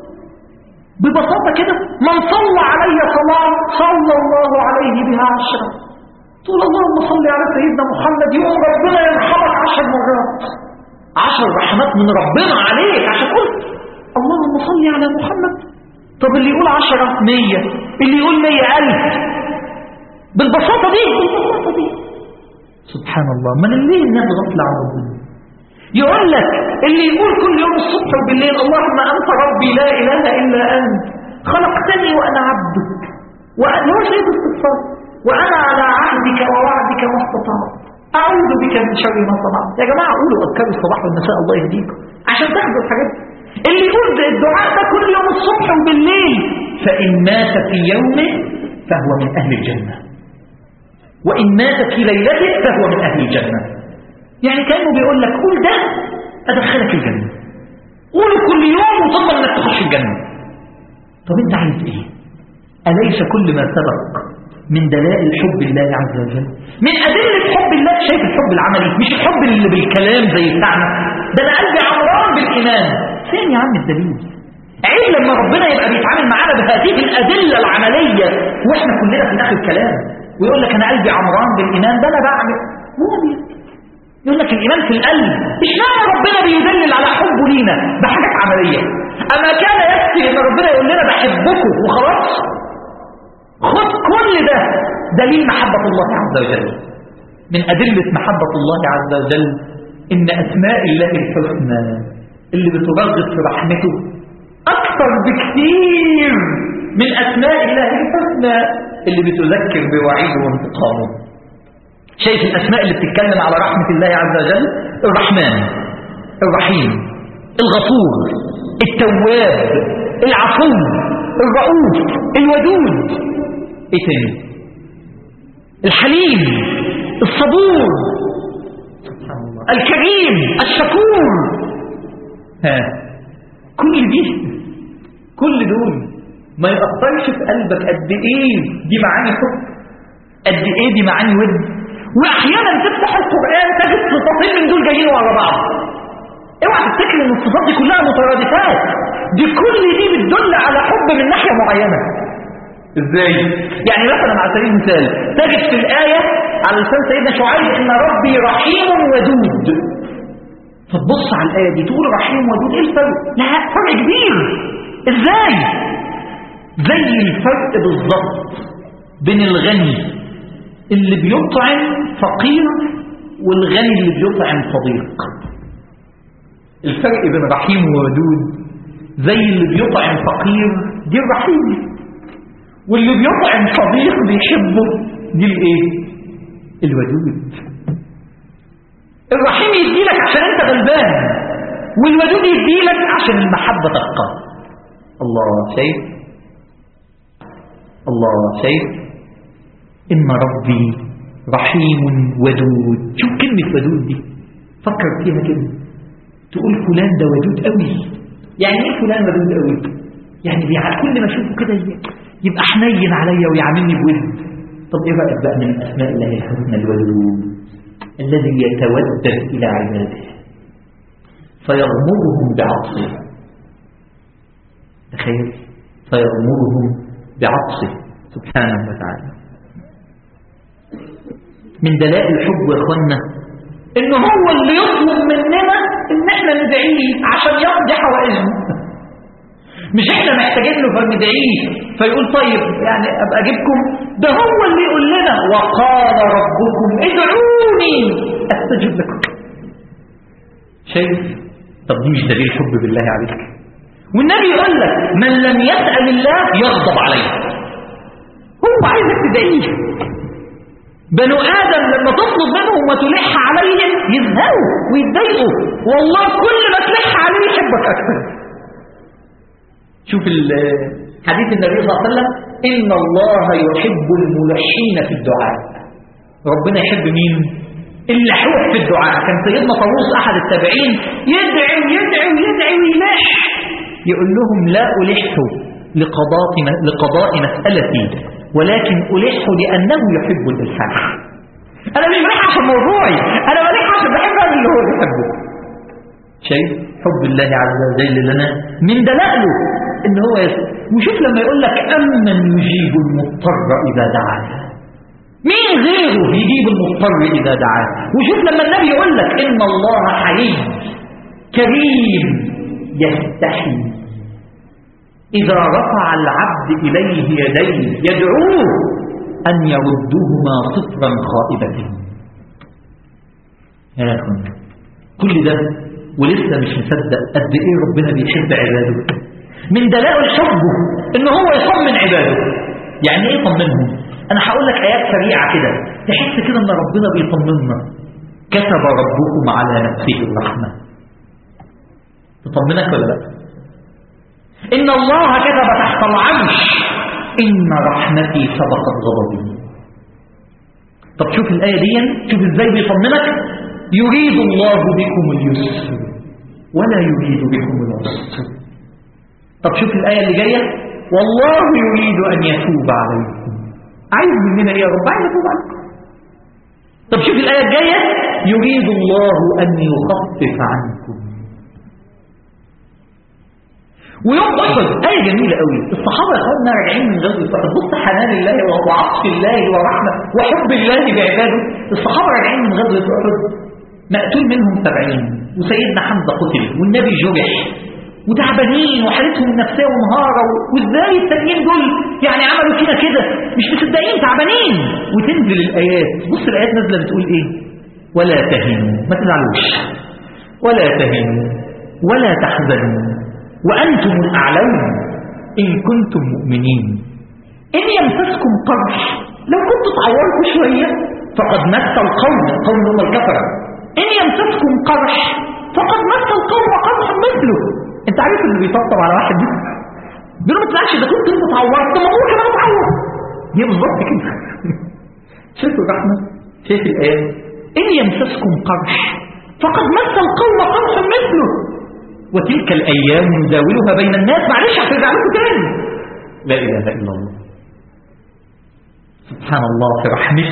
ببساطة كده من صلى علي صلاة صلى الله عليه بها عشرة تقول اللهم صل على سيدنا محمد يوم ربنا يرحمك عشر مرات عشر رحمات من ربنا عليك عشان قلت اللهم صل على محمد طب اللي يقول عشرة مية اللي يقول مية ألف بالبساطة دي بالبساطة دي سبحان الله من ليه الناس غفلة عن ربنا يقول لك اللي يقول كل يوم الصبح وبالليل اللهم أنت ربي لا إله إلا أنت خلقتني وأنا عبدك وأنا هو شيء استغفار وأنا على عهدك ووعدك ما استطعت أعوذ بك من شر ما صنعت يا جماعة قولوا أذكار الصباح والمساء الله يهديكم عشان تاخدوا الحاجات دي. اللي يقول ده الدعاء ده كل يوم الصبح وبالليل فإن مات في يومه فهو من أهل الجنة وإن مات في ليلته فهو من أهل الجنة يعني كأنه بيقول لك قول ده أدخلك الجنة قوله كل يوم وتضمن أنك تخش الجنة طب أنت عايز إيه أليس كل ما سبق من دلائل حب الله عز وجل من أدلة حب الله شايف الحب العملي مش الحب اللي بالكلام زي بتاعنا ده أنا قلبي عمران بالإيمان فين يا عم الدليل عيب لما ربنا يبقى بيتعامل معانا بهذه الأدلة العملية وإحنا كلنا في آخر الكلام ويقول لك أنا قلبي عمران بالإيمان ده أنا بعمل هو بيقول يقول لك الإيمان في القلب مش معنى ربنا بيدلل على حبه لينا بحاجات عملية أما كان يكفي إن ربنا يقول لنا بحبكم وخلاص خد كل ده دليل محبة الله عز وجل من أدلة محبة الله عز وجل إن أسماء الله الحسنى اللي بترغب في رحمته أكثر بكثير من أسماء الله الحسنى اللي بتذكر بوعيده وانتقامه شايف الأسماء اللي بتتكلم على رحمة الله عز وجل الرحمن الرحيم الغفور التواب العفو الرؤوف الودود ايه تاني الحليم الصبور سبحان الله الكريم الشكور ها كل دي كل دول ما يأثرش في قلبك قد ايه دي معاني حب قد ايه دي معاني ود واحيانا تفتح القران تجد صفتين من دول جايين ورا بعض اوعى تفتكر ان الصفات دي كلها مترادفات دي كل دي بتدل على حب من ناحيه معينه ازاي يعني مثلا على سبيل المثال تجد في الايه على لسان سيدنا شعيب ان ربي رحيم ودود فتبص على الايه دي تقول رحيم ودود ايه الفرق لا فرق كبير ازاي زي الفرق بالظبط بين الغني اللي بيطعم فقير والغني اللي بيطعم صديق الفرق بين رحيم وودود زي اللي بيطعم فقير دي الرحيم واللي بيطعم صديق بيحبه دي الايه الودود الرحيم يديلك عشان انت غلبان والودود يديلك عشان المحبة تبقى الله شايف الله شايف إن ربي رحيم ودود شوف كلمة ودود دي فكر فيها كده تقول فلان ده ودود قوي يعني ايه فلان ودود قوي يعني بيع- كل ما اشوفه كده يبقى حنين عليا ويعاملني بود طب ايه بقى بقى من اسماء الله الحسنى الودود الذي يتودد الى عباده فيغمرهم بعطفه تخيل فيغمرهم بعطفه سبحانه وتعالى من دلائل الحب يا اخوانا ان هو اللي يطلب مننا ان احنا ندعيه عشان يقضي حوائجنا مش احنا محتاجين له فندعيه فيقول طيب يعني ابقى اجيبكم ده هو اللي يقول لنا وقال ربكم ادعوني استجب لكم شايف طب دي مش دليل حب بالله عليك والنبي يقول لك من لم يسأل الله يغضب عليه هو عايزك تدعيه بنو آدم لما تطلب منهم وتلح عليهم يزهقوا ويتضايقوا والله كل ما تلح عليه يحبك أكثر شوف ال- حديث النبي صلى الله عليه وسلم إن الله يحب الملحين في الدعاء ربنا يحب مين؟ اللحوح في الدعاء كان سيدنا طاووس أحد التابعين يدعي ويدعي ويدعي ويلح يقول لهم لا ألح لقضاء لقضاء مسألتي ولكن ألح لأنه يحب الإلحاح أنا مش بلح عشان موضوعي أنا بلح عشان بحب أنا اللي هو بيحبه شايف حب الله عز وجل لنا من دلائله ان هو يسر وشوف لما يقول لك امن يجيب المضطر اذا دعاه مين غيره يجيب المضطر اذا دعاه وشوف لما النبي يقول لك ان الله حي كريم يستحي اذا رفع العبد اليه يديه يدعوه ان يردهما صفرا خائبتين يا اخوان كل ده ولسه مش مصدق قد ايه ربنا بيحب عباده من دلائل حبه ان هو يطمن عباده يعني ايه يطمنهم انا هقول لك ايات سريعه كده تحس كده ان ربنا بيطمنا كتب ربكم على نفسه الرحمه تطمنك ولا لا ان الله كتب تحت العرش ان رحمتي سبقت غضبي طب شوف الايه دي شوف ازاي بيطمنك يريد الله بكم اليسر ولا يريد بكم العسر طب شوف الآية اللي جاية والله يريد أن يتوب عليكم عايز مننا إيه يا رب عايز يتوب عليكم طب شوف الآية الجاية يريد الله أن يخفف عنكم ويوم أحد آية جميلة قوي الصحابة يا اخوانا راجعين من غزوة أحد بص حنان الله وعطف الله ورحمة وحب الله بعباده الصحابة راجعين من غزوة أحد مقتول منهم سبعين وسيدنا حمزة قتل والنبي جرح وتعبانين وحالتهم النفسية ومهارة وازاي التانيين دول يعني عملوا فينا كده مش مصدقين تعبانين وتنزل الآيات بص الآيات نازلة بتقول ايه ولا تهنوا ما تزعلوش ولا تهنوا ولا تحزنوا وأنتم الأعلون إن كنتم مؤمنين إن يمسسكم قرح لو كنتوا تعوركوا شوية فقد مس القوم القوم هم الكفرة إن يمسسكم قرح فقد مس القوم قرح مثله انت عارف اللي بيطبطب على واحد دي بيقول ما تزعلش ده كنت انت اتعورت طب ما هو كمان اتعور هي بالظبط كده شايف الرحمه شايف الايه ان يمسسكم قرح فقد مس القوم قرح مثله وتلك الايام نداولها بين الناس معلش هترجع لكم تاني لا اله الا الله سبحان الله في رحمته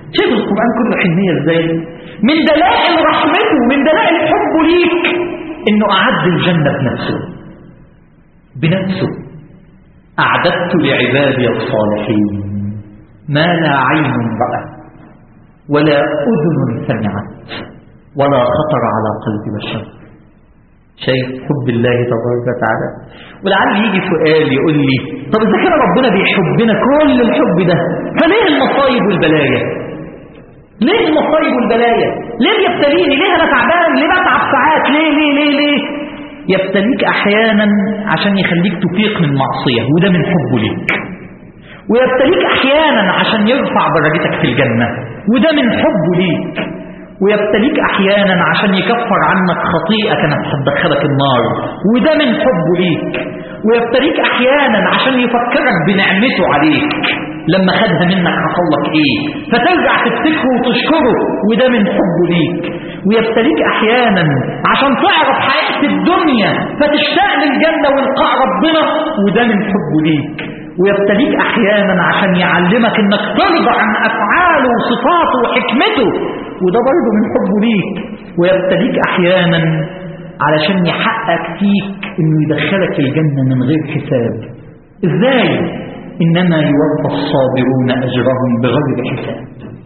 شايف القرآن كله حنية ازاي من دلائل رحمته من دلائل حبه ليك انه اعد الجنة بنفسه بنفسه اعددت لعبادي الصالحين ما لا عين رأت ولا أذن سمعت ولا خطر على قلب بشر شايف حب الله تبارك وتعالى ولعل يجي سؤال يقول لي طب اذا كان ربنا بيحبنا كل الحب ده فليه المصايب والبلايا ليه المصايب والبلايا ليه بيبتليني ليه انا تعبان ليه بتعب ساعات ليه ليه ليه ليه يبتليك احيانا عشان يخليك تفيق من معصيه وده من حبه ليك ويبتليك احيانا عشان يرفع درجتك في الجنه وده من حبه ليك ويبتليك احيانا عشان يكفر عنك خطيئه كانت هتدخلك النار وده من حبه ليك ويبتليك احيانا عشان يفكرك بنعمته عليك لما خدها منك حصل لك ايه فترجع تفتكره وتشكره وده من حبه ليك ويبتليك احيانا عشان تعرف حقيقه الدنيا فتشتاق للجنه ولقاء ربنا وده من حبه ليك ويبتليك احيانا عشان يعلمك انك ترضى عن افعاله وصفاته وحكمته وده برضه من حبه ليك ويبتليك احيانا علشان يحقق فيك انه يدخلك الجنه من غير حساب ازاي انما يوفى الصابرون اجرهم بغير حساب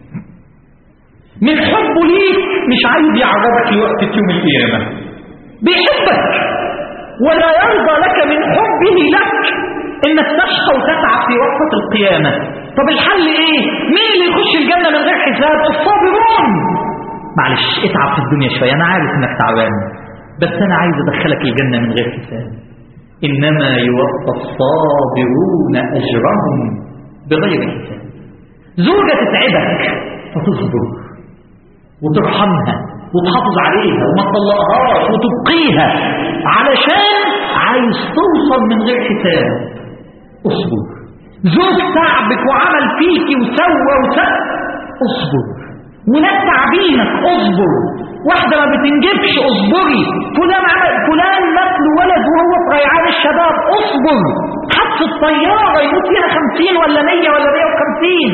من حبه ليك مش عايز يعرضك لوقت يوم القيامه بيحبك ولا يرضى لك من حبه لك انك تشقى وتتعب في وقفة القيامة طب الحل ايه مين اللي يخش الجنة من غير حساب الصابرون معلش اتعب في الدنيا شوية انا عارف انك تعبان بس انا عايز ادخلك الجنة من غير حساب انما يوفى الصابرون اجرهم بغير حساب زوجة تتعبك فتصبر وترحمها وتحافظ عليها وما تطلقهاش وتبقيها علشان عايز توصل من غير حساب اصبر زوج تعبك وعمل فيكي وسوى وسوى اصبر ولاد تعبينك اصبر واحدة ما بتنجبش اصبري فلان عمل فلان مات له ولد وهو في ريعان الشباب اصبر حادثة الطيارة يموت فيها خمسين ولا مية ولا مية وخمسين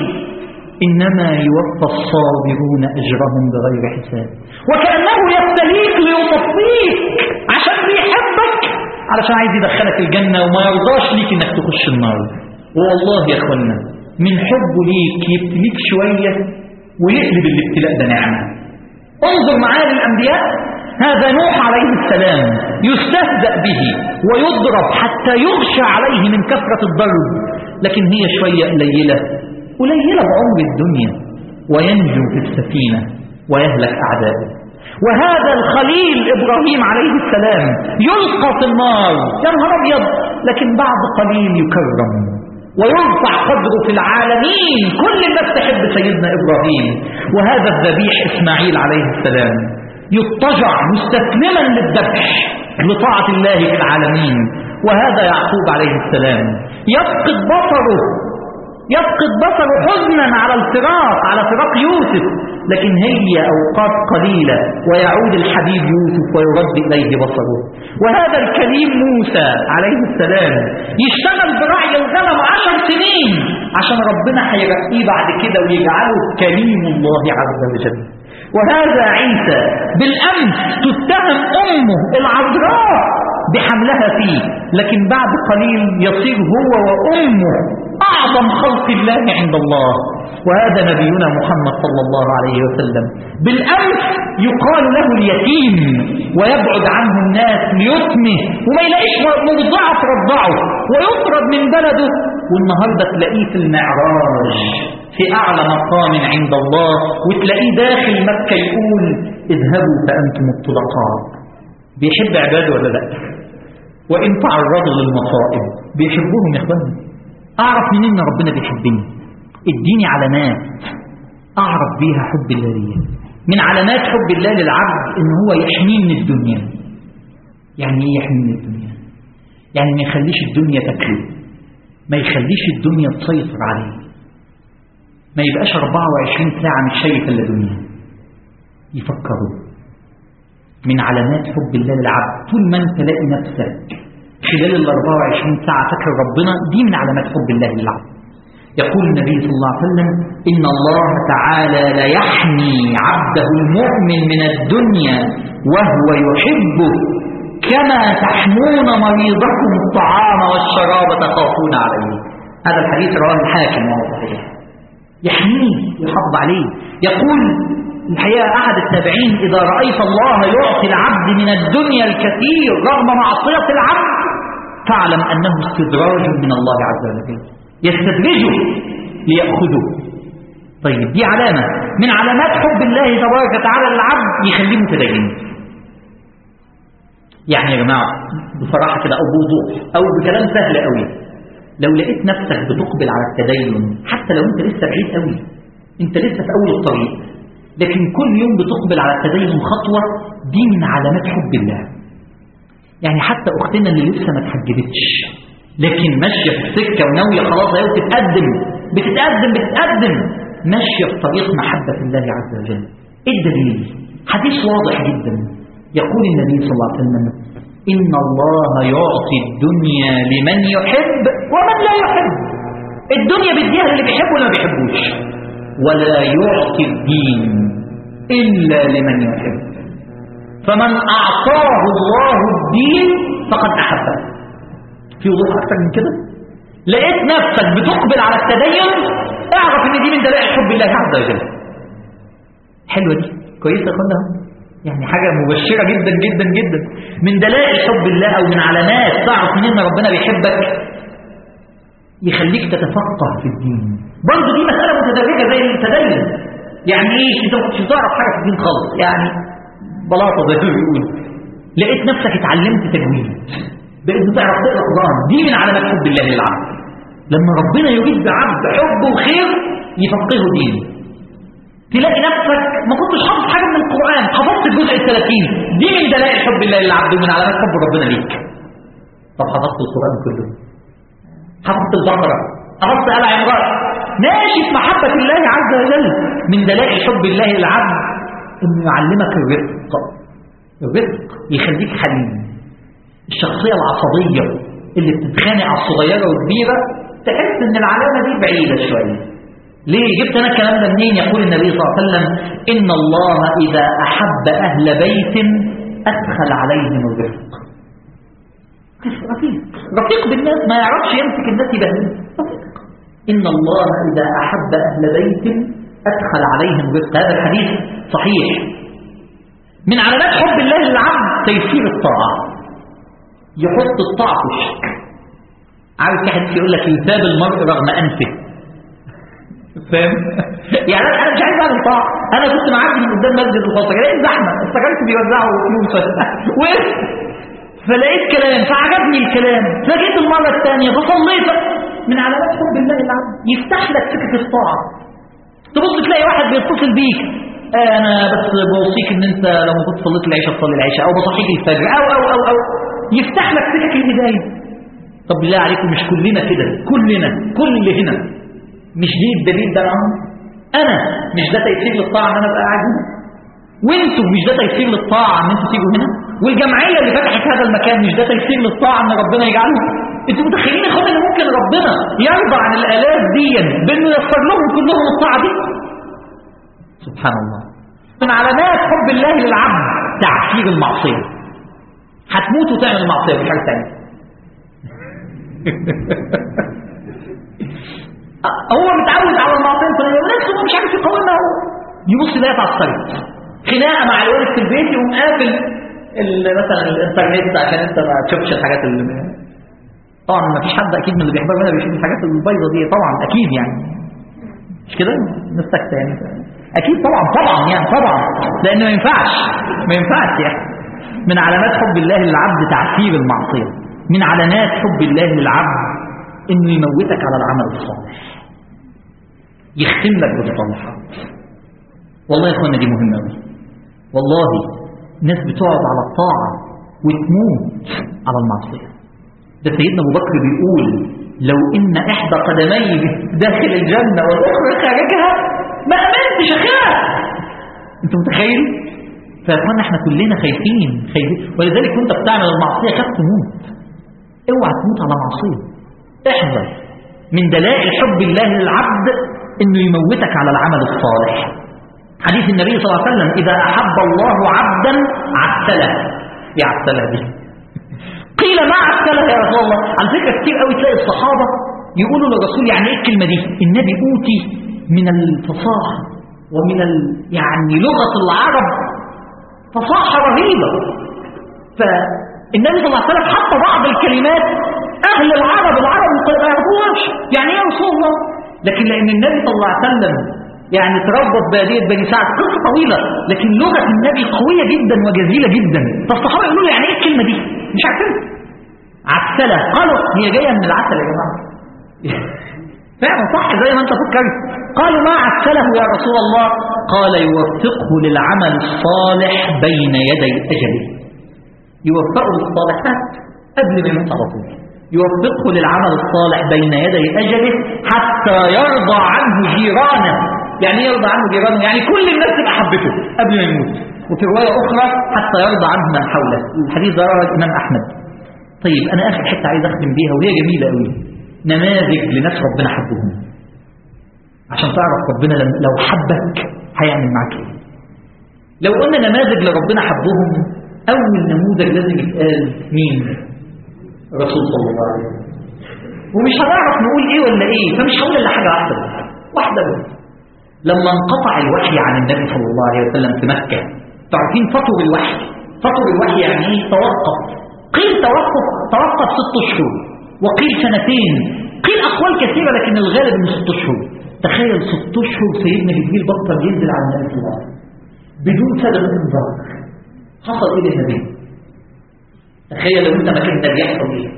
إنما يوفى الصابرون أجرهم بغير حساب وكأنه يبتليك ليصفيك عشان بيحبك علشان عايز يدخلك الجنة وما يرضاش ليك انك تخش النار والله يا اخوانا من حبه ليك يبتليك شوية ويقلب الابتلاء ده نعمة انظر معايا للأنبياء هذا نوح عليه السلام يستهزأ به ويضرب حتى يغشى عليه من كثرة الضرب لكن هي شوية قليلة قليلة بعمر الدنيا وينجو في السفينة ويهلك أعدائه وهذا الخليل إبراهيم عليه السلام يلقى في النار يا نهار أبيض لكن بعد قليل يكرم ويرفع قدره في العالمين كل الناس تحب سيدنا إبراهيم وهذا الذبيح إسماعيل عليه السلام يضطجع مستسلما للذبح لطاعة الله في العالمين وهذا يعقوب عليه السلام يفقد بصره يفقد بصره حزنا على الفراق على فراق يوسف لكن هي أوقات قليلة ويعود الحبيب يوسف ويرد إليه بصره وهذا الكليم موسى عليه السلام يشتغل برعي الغنم عشر سنين عشان ربنا هيرقيه بعد كده ويجعله كليم الله عز وجل وهذا عيسى بالأمس تتهم أمه العذراء بحملها فيه لكن بعد قليل يصير هو وأمه أعظم خلق الله عند الله وهذا نبينا محمد صلى الله عليه وسلم بالأمس يقال له اليتيم ويبعد عنه الناس ليتمه وما يلاقيش مرضعة ترضعه ويطرد من بلده والنهاردة تلاقيه في المعراج في أعلى مقام عند الله وتلاقيه داخل مكة يقول اذهبوا فأنتم الطلقاء بيحب عباده ولا لا وإن تعرضوا للمصائب بيحبوهم يا إخواني أعرف منين إن ربنا بيحبني اديني علامات أعرف بيها حب الله ليا من علامات حب الله للعبد إن هو يحميه من الدنيا يعني إيه يحميه من الدنيا يعني ما يخليش الدنيا تاكله ما يخليش الدنيا تسيطر عليه ما يبقاش 24 ساعة مش شايف إلا دنيا يفكروا من علامات حب الله للعبد طول ما انت لاقي نفسك خلال ال 24 ساعة فاكر ربنا دي من علامات حب الله للعبد يقول النبي صلى الله عليه وسلم إن الله تعالى ليحمي عبده المؤمن من الدنيا وهو يحبه كما تحمون مريضكم الطعام والشراب تخافون عليه هذا الحديث رواه الحاكم وهو صحيح يحميه يحافظ عليه يقول الحقيقة أحد التابعين إذا رأيت الله يعطي العبد من الدنيا الكثير رغم معصية العبد فاعلم أنه استدراج من الله عز وجل يستدرجه ليأخذه طيب دي علامة من علامات حب الله تبارك وتعالى للعبد يخليه متدين يعني يا جماعة بصراحة كده أو بوضوح أو بكلام سهل قوي لو لقيت نفسك بتقبل على التدين حتى لو انت لسه بعيد قوي انت لسه في أول الطريق لكن كل يوم بتقبل على التدين خطوة دي من علامات حب الله يعني حتى أختنا اللي لسه ما اتحجبتش لكن ماشية في السكة وناوية خلاص اهي بتتقدم بتتقدم بتتقدم ماشية في طريق محبة الله عز وجل ايه الدليل؟ حديث واضح جدا يقول النبي صلى الله عليه وسلم إن الله يعطي الدنيا لمن يحب ومن لا يحب الدنيا بيديها اللي بيحب واللي ما بيحبوش ولا يعطي الدين إلا لمن يحب فمن أعطاه الله الدين فقد أحبه في وضوح أكثر من كده لقيت نفسك بتقبل على التدين اعرف ان دي من دلائل حب الله عز وجل حلوة دي كويسة يا اخوانا يعني حاجة مبشرة جدا جدا جدا من دلائل حب الله او من علامات تعرف منين ان ربنا بيحبك يخليك تتفقه في الدين برضه دي مسألة متدرجة زي التدين يعني ايه انت ما كنتش تعرف حاجة في الدين خالص يعني بلاطة زي ما بيقول لقيت نفسك اتعلمت تجويد بقيت بتعرف تقرا قرآن دي من علامات حب الله للعبد لما ربنا يريد بعبد حب وخير يفقهه دين تلاقي نفسك ما كنتش حافظ حاجه من القران حفظت الجزء ال 30 دي من دلائل حب الله للعبد ومن علامات حب ربنا ليك طب حفظت القران كله حفظت البقره حفظت ال عمران ماشي في محبه الله عز وجل من دلائل حب الله للعبد انه يعلمك الرفق الرفق يخليك حليم الشخصيه العصبيه اللي بتتخانق على الصغيره والكبيره تحس ان العلامه دي بعيده شويه ليه جبت انا الكلام ده منين يقول النبي صلى الله عليه وسلم ان الله اذا احب اهل بيت ادخل عليهم الرفق رفيق رفيق بالناس ما يعرفش يمسك الناس يبهدل رفيق ان الله اذا احب اهل بيت ادخل عليهم الرفق هذا الحديث صحيح من علامات حب الله للعبد تيسير الطاعه يحط الطاعه في وشك عارف في حديث يقول لك يثاب المرء رغم انفه فاهم يعني انا مش عايز اعمل طاعه انا كنت معدي من قدام مسجد الخاصه لقيت زحمه افتكرت بيوزعوا فلوس وقفت فلقيت كلام فعجبني الكلام فجيت المره الثانيه فصليت من علامات حب الله العبد يفتح لك سكه الطاعه تبص تلاقي واحد بيتصل بيك آه انا بس بوصيك ان انت لو ما كنت صليت العشاء تصلي العشاء او بصحيك الفجر او او او او يفتح لك سكك الهدايه طب بالله عليكم مش كلنا كده كلنا كل هنا مش دي الدليل ده الامر انا مش ده تيسير للطاعه ان انا ابقى قاعد هنا وانتوا مش ده تيسير للطاعه ان انتوا تيجوا هنا والجمعيه اللي فتحت هذا المكان مش ده تيسير للطاعه ان ربنا يجعله انتوا متخيلين يا اخوانا ان ممكن ربنا يرضى عن الالاف دي بانه يسر لهم كلهم الطاعه دي سبحان الله من علامات حب الله للعبد تعسير المعصيه هتموت وتعمل المعصيه مش حاجه ثانيه هو متعود على المعصيه الفلانيه ونفسه مش عارف يقاومها هو يبص يلاقيها اتعصبت خناقه مع الوالد في البيت يقوم قافل مثلا الانترنت عشان انت ما تشوفش الحاجات اللي طبعا ما فيش حد اكيد من اللي بيحضر هنا بيشوف الحاجات البيضه دي طبعا اكيد يعني مش كده نستكت يعني اكيد طبعا طبعا يعني طبعا لان ما ينفعش ما ينفعش يعني من علامات حب الله للعبد تعسير المعصيه من علامات حب الله للعبد انه يموتك على العمل الصالح يختم لك بالصالحات والله يا اخوانا دي مهمه قوي والله ناس بتقعد على الطاعه وتموت على المعصيه ده سيدنا ابو بكر بيقول لو ان احدى قدميه داخل الجنه والاخرى خارجها ما امنتش اخاف انت متخيل فيا اخوانا احنا كلنا خايفين خايفين ولذلك وانت بتعمل المعصيه خاف تموت اوعى تموت على معصيه احذر من دلائل حب الله للعبد انه يموتك على العمل الصالح حديث النبي صلى الله عليه وسلم اذا احب الله عبدا عسله يا عسله دي قيل ما عسله يا رسول الله على فكره كتير قوي تلاقي الصحابه يقولوا للرسول يعني ايه الكلمه دي النبي اوتي من الفصاحه ومن ال... يعني لغه العرب فصاحه رهيبه فالنبي صلى الله عليه وسلم حط بعض الكلمات اهل العرب العرب ما يعرفوهاش يعني ايه يا رسول الله لكن لان النبي صلى الله عليه وسلم يعني تربط باديه بني سعد قصه طويله لكن لغه النبي قويه جدا وجزيله جدا فالصحابه يقولوا له يعني ايه الكلمه دي مش عارفين عسله قالوا هي جايه من العسل يا جماعه فعلا صح زي ما انت فكرت قالوا ما عسله يا رسول الله قال يوفقه للعمل الصالح بين يدي اجله يوفقه للصالحات قبل ما يموت على طول يوفقه للعمل الصالح بين يدي اجله حتى يرضى عنه جيرانه يعني ايه يرضى عنه جيرانه يعني كل الناس تبقى حبته قبل ما يموت وفي روايه اخرى حتى يرضى عنه من حوله الحديث ده رواه الامام احمد طيب انا اخر حته عايز اختم بيها وهي جميله قوي نماذج لناس ربنا حبهم عشان تعرف ربنا لو حبك هيعمل معاك ايه لو قلنا نماذج لربنا حبهم اول نموذج لازم يتقال مين رسول صلى الله عليه وسلم ومش هنعرف نقول ايه ولا ايه فمش هقول الا حاجه واحده بس واحده بس لما انقطع الوحي عن النبي صلى الله عليه وسلم في مكه تعرفين فطر الوحي فطر الوحي يعني ايه توقف قيل توقف توقف ست اشهر وقيل سنتين قيل اقوال كثيره لكن الغالب انه ست اشهر تخيل ست اشهر سيدنا جبريل بطل ينزل على النبي صلى الله عليه وسلم بدون سبب انذار حصل ايه للنبي تخيل لو انت مكان النبي يحصل ايه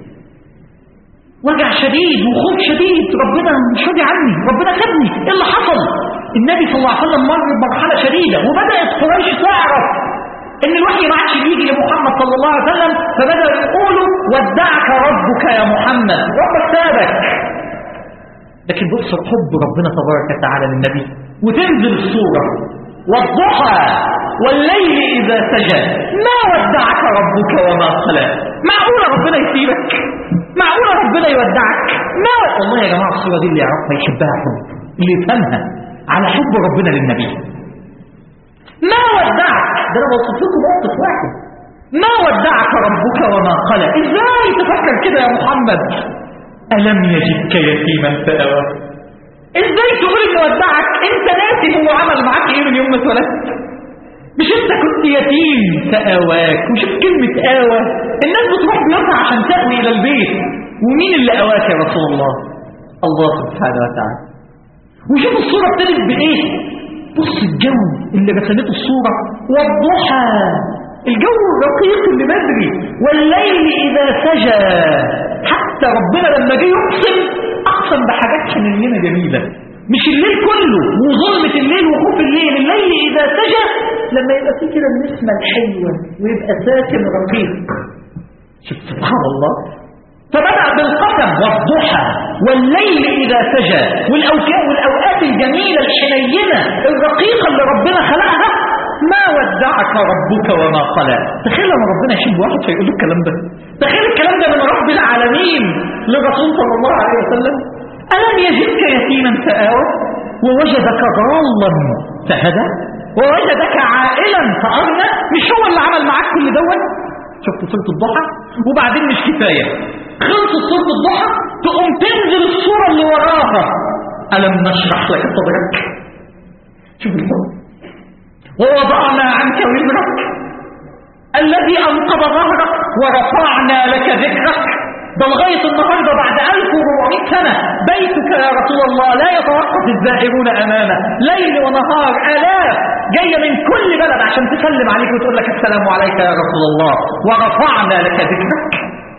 وجع شديد وخوف شديد ربنا مش راضي عني ربنا خدني ايه اللي حصل النبي صلى الله عليه وسلم مر بمرحله شديده وبدات قريش تعرف ان الوحي ما عادش بيجي لمحمد صلى الله عليه وسلم فبداوا يقولوا ودعك ربك يا محمد ربك سابك لكن بص حب ربنا تبارك وتعالى للنبي وتنزل الصوره والضحى والليل إذا سجى ما ودعك ربك وما قلى معقولة ربنا يسيبك معقولة ربنا يودعك ما والله يا جماعة الصورة دي اللي يعرفها يحبها حب اللي يفهمها على حب ربنا للنبي ما ودعك ده انا بوصف لكم موقف واحد ما ودعك ربك وما قلى ازاي تفكر كده يا محمد ألم يجدك يتيما فأوى ازاي تقول انه ودعك انت ناسي هو عمل معاك ايه من يوم ما اتولدت مش انت كنت يتيم فاواك وشوف كلمة آوى الناس بتروح بيوتها عشان تأوي الى البيت ومين اللي آواك يا رسول الله الله سبحانه وتعالى وشوف الصورة ابتدت بايه بص الجو اللي رسمته الصورة والضحى الجو الرقيق اللي بدري والليل إذا سجى حتى ربنا لما جه يقسم أقسم بحاجات حنينة جميلة مش الليل كله وظلمة الليل وخوف الليل الليل إذا سجى لما يبقى فيه كده النسمة الحلوة ويبقى ساكن رقيق شوف سبحان الله فبدأ بالقسم والضحى والليل إذا سجى والأوقات, والأوقات الجميلة الحنينة الرقيقة اللي ربنا خلقها ما ودعك ربك وما قلى تخيل لما ربنا يشيل واحد فيقول له الكلام ده تخيل الكلام ده من رب العالمين للرسول صلى الله عليه وسلم ألم يجدك يتيما فآوى ووجدك ضالا فهدى ووجدك عائلا فأغنى مش هو اللي عمل معاك كل دوت شفت سورة الضحى وبعدين مش كفاية خلصت سورة الضحى تقوم تنزل الصورة اللي وراها ألم نشرح لك صدرك شوف الفرق ووضعنا عنك وزرك الذي أنقض ظهرك ورفعنا لك ذكرك ده لغاية النهاردة بعد 1400 سنة بيتك يا رسول الله لا يتوقف الزائرون أمامه ليل ونهار آلاف جاية من كل بلد عشان تسلم عليك وتقول لك السلام عليك يا رسول الله ورفعنا لك ذكرك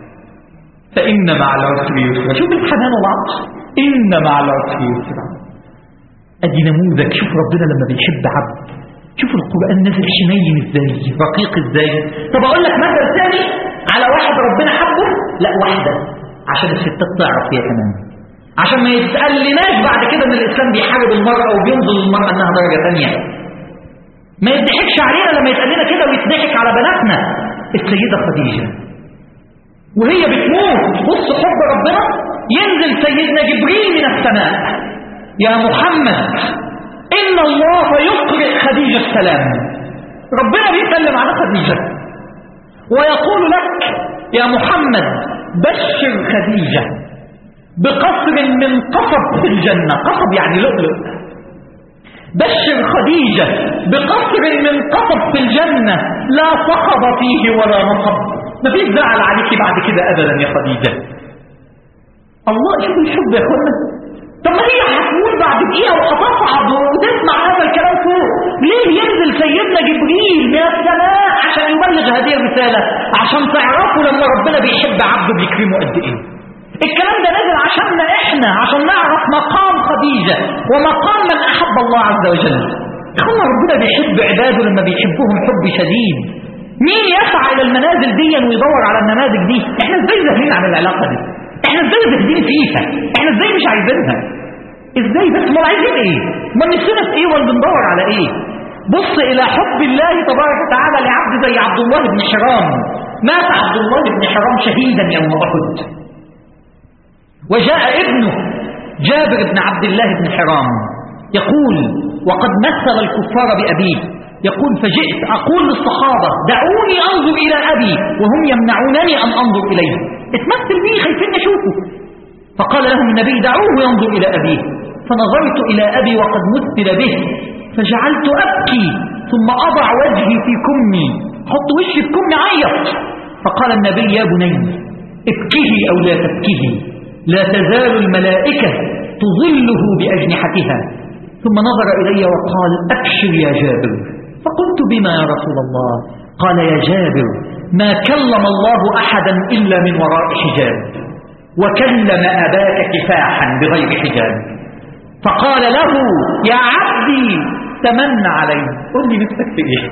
فإن مع العسر يسرا شوف الحنان والعطف إن مع العسر يسرا أدي نموذج شوف ربنا لما بيحب عبد شوف القرآن نزل حنين ازاي رقيق ازاي طب اقول لك مثل ثاني على واحد ربنا حبه لا واحدة عشان الستات تعرف هي كمان عشان ما يتقلناش بعد كده ان الاسلام بيحارب المرأة وبينظر للمرأة انها درجة ثانية ما يضحكش علينا لما يتقال لنا كده ويتضحك على بناتنا السيدة خديجة وهي بتموت بص حب ربنا ينزل سيدنا جبريل من السماء يا محمد إن الله يقرئ خديجة السلام ربنا بيتكلم على خديجة ويقول لك يا محمد بشر خديجة بقصر من قصب في الجنة قصب يعني لؤلؤ بشر خديجة بقصر من قصب في الجنة لا صخب فيه ولا نصب مفيش زعل عليك بعد كده أبدا يا خديجة الله شوف الحب يا اخوانا طب ما هي هتموت بعد دقيقة وهتصعد وتسمع هذا الكلام فوق ليه ينزل سيدنا جبريل من السماء عشان يبلغ هذه الرسالة عشان تعرفوا لما ربنا بيحب عبده بيكرمه قد ايه الكلام ده نازل عشاننا احنا عشان نعرف مقام خديجة ومقام من احب الله عز وجل اخوانا ربنا بيحب عباده لما بيحبهم حب شديد مين يسعى الى المنازل دي ويدور على النماذج دي احنا ازاي زاهدين عن العلاقة دي احنا ازاي زاهدين فيها احنا ازاي مش عايزينها ازاي بس ما عايزين ايه ما نفسنا في ايه ولا بندور على ايه بص الى حب الله تبارك وتعالى لعبد زي عبد الله بن حرام مات عبد الله بن حرام شهيدا يوم احد وجاء ابنه جابر بن عبد الله بن حرام يقول وقد مثل الكفار بأبيه يقول فجئت أقول للصحابة دعوني أنظر إلى أبي وهم يمنعونني أن أنظر إليه اتمثل بيه خايفين أشوفه فقال لهم النبي دعوه ينظر إلى أبيه فنظرت إلى أبي وقد مثل به فجعلت أبكي ثم أضع وجهي في كمي حط وشي في كمي عيط فقال النبي يا بني ابكه أو لا تبكه لا تزال الملائكة تظله بأجنحتها ثم نظر إلي وقال أبشر يا جابر فقلت بما يا رسول الله قال يا جابر ما كلم الله أحدا إلا من وراء حجاب وكلم أباك كفاحا بغير حجاب فقال له يا عبدي تمنى علي قل لي نفسك في ايه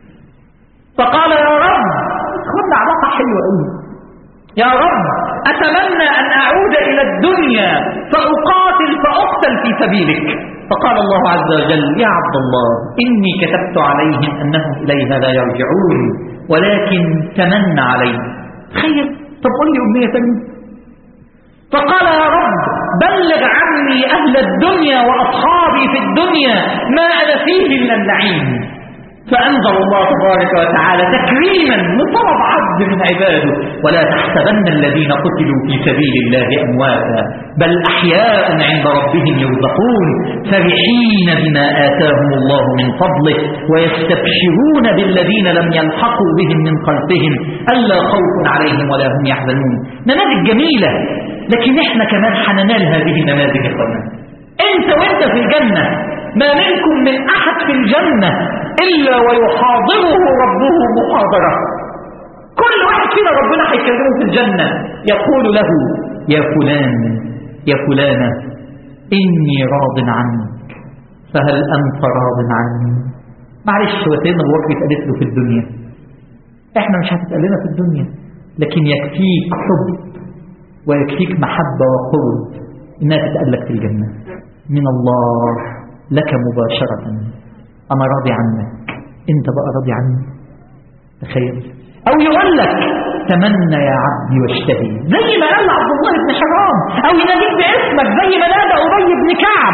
فقال يا رب خد علاقة حلوة قوي يا رب أتمنى أن أعود إلى الدنيا فأقاتل فأقتل في سبيلك فقال الله عز وجل يا عبد الله إني كتبت عليهم أنهم إليها لا يرجعون ولكن تمنى علي تخيل طب قل لي أمنية ثانية فقال يا رب بلغ عني أهل الدنيا وأصحابي في الدنيا ما أنا فيه من النعيم فأنزل الله تبارك وتعالى تكريما لطلب عبد من عباده ولا تحسبن الذين قتلوا في سبيل الله أمواتا بل أحياء عند ربهم يرزقون فرحين بما آتاهم الله من فضله ويستبشرون بالذين لم يلحقوا بهم من خلفهم ألا خوف عليهم ولا هم يحزنون نماذج جميلة لكن احنا كمان حننال هذه النماذج يا اخوانا انت وانت في الجنة ما منكم من احد في الجنة الا ويحاضره ربه محاضرة كل واحد فينا ربنا هيكلمه في الجنة يقول له يا فلان يا فلانة اني راض عنك فهل انت راض عني معلش هو سيدنا ابو بكر اتقالت له في الدنيا احنا مش هتتقال لنا في الدنيا لكن يكفيك حب ويكفيك محبة وقرب إنها تتألك في الجنة من الله لك مباشرة أنا راضي عنك أنت بقى راضي عني تخيل أو يقول لك تمنى يا عبدي واشتهي زي ما قال عبد الله بن حرام أو يناديك باسمك زي ما نادى أبي بن كعب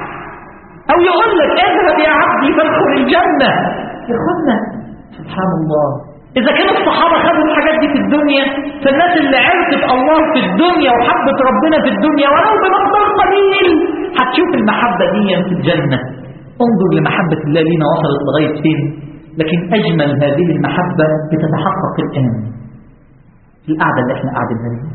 أو يقول لك اذهب يا عبدي فادخل الجنة يا اخوانا سبحان الله إذا كان الصحابة خدوا الحاجات دي في الدنيا فالناس اللي عرفت الله في الدنيا وحبت ربنا في الدنيا ولو بمقدار قليل هتشوف المحبة دي في الجنة انظر لمحبة الله لينا وصلت لغاية فين لكن أجمل هذه المحبة بتتحقق الآن في القعدة اللي احنا قاعدينها دي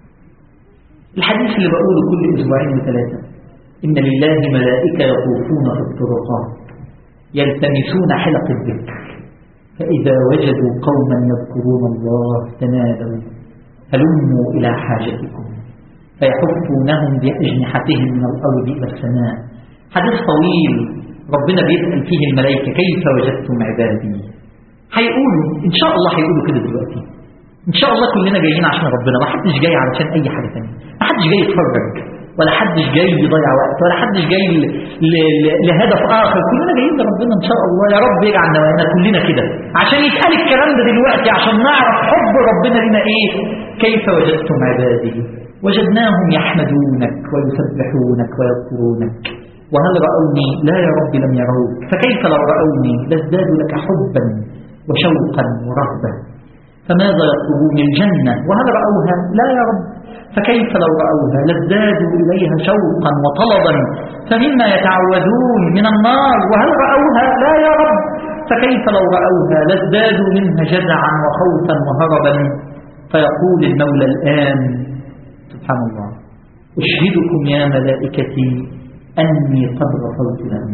الحديث اللي بقوله كل أسبوعين وثلاثة إن لله ملائكة يطوفون في الطرقات يلتمسون حلق الذكر فإذا وجدوا قوما يذكرون الله تنادوا هلموا إلى حاجتكم فيحفونهم بأجنحتهم من الأرض إلى السماء حديث طويل ربنا بيسأل فيه الملائكة كيف وجدتم عبادي هيقولوا إن شاء الله هيقولوا كده دلوقتي إن شاء الله كلنا جايين عشان ربنا ما حدش جاي علشان أي حاجة ثانيه ما حدش جاي يتفرج ولا حدش جاي يضيع وقت ولا حدش جاي ل... ل... ل... لهدف آخر كلنا جايين لربنا إن شاء الله يا رب يجعل نوايانا كلنا كده عشان يتقال الكلام ده دلوقتي عشان نعرف حب ربنا لنا إيه كيف وجدتم عبادي وجدناهم يحمدونك ويسبحونك ويذكرونك وهل رأوني لا يا رب لم يروك فكيف لو رأوني لازدادوا لك حبا وشوقا ورغبة فماذا يطلبون الجنة وهل رأوها لا يا رب فكيف لو رأوها لازدادوا إليها شوقا وطلبا فمما يتعوذون من النار وهل رأوها لا يا رب فكيف لو رأوها لازدادوا منها جزعا وخوفا وهربا فيقول المولى الآن سبحان الله أشهدكم يا ملائكتي أني قد غفرت لهم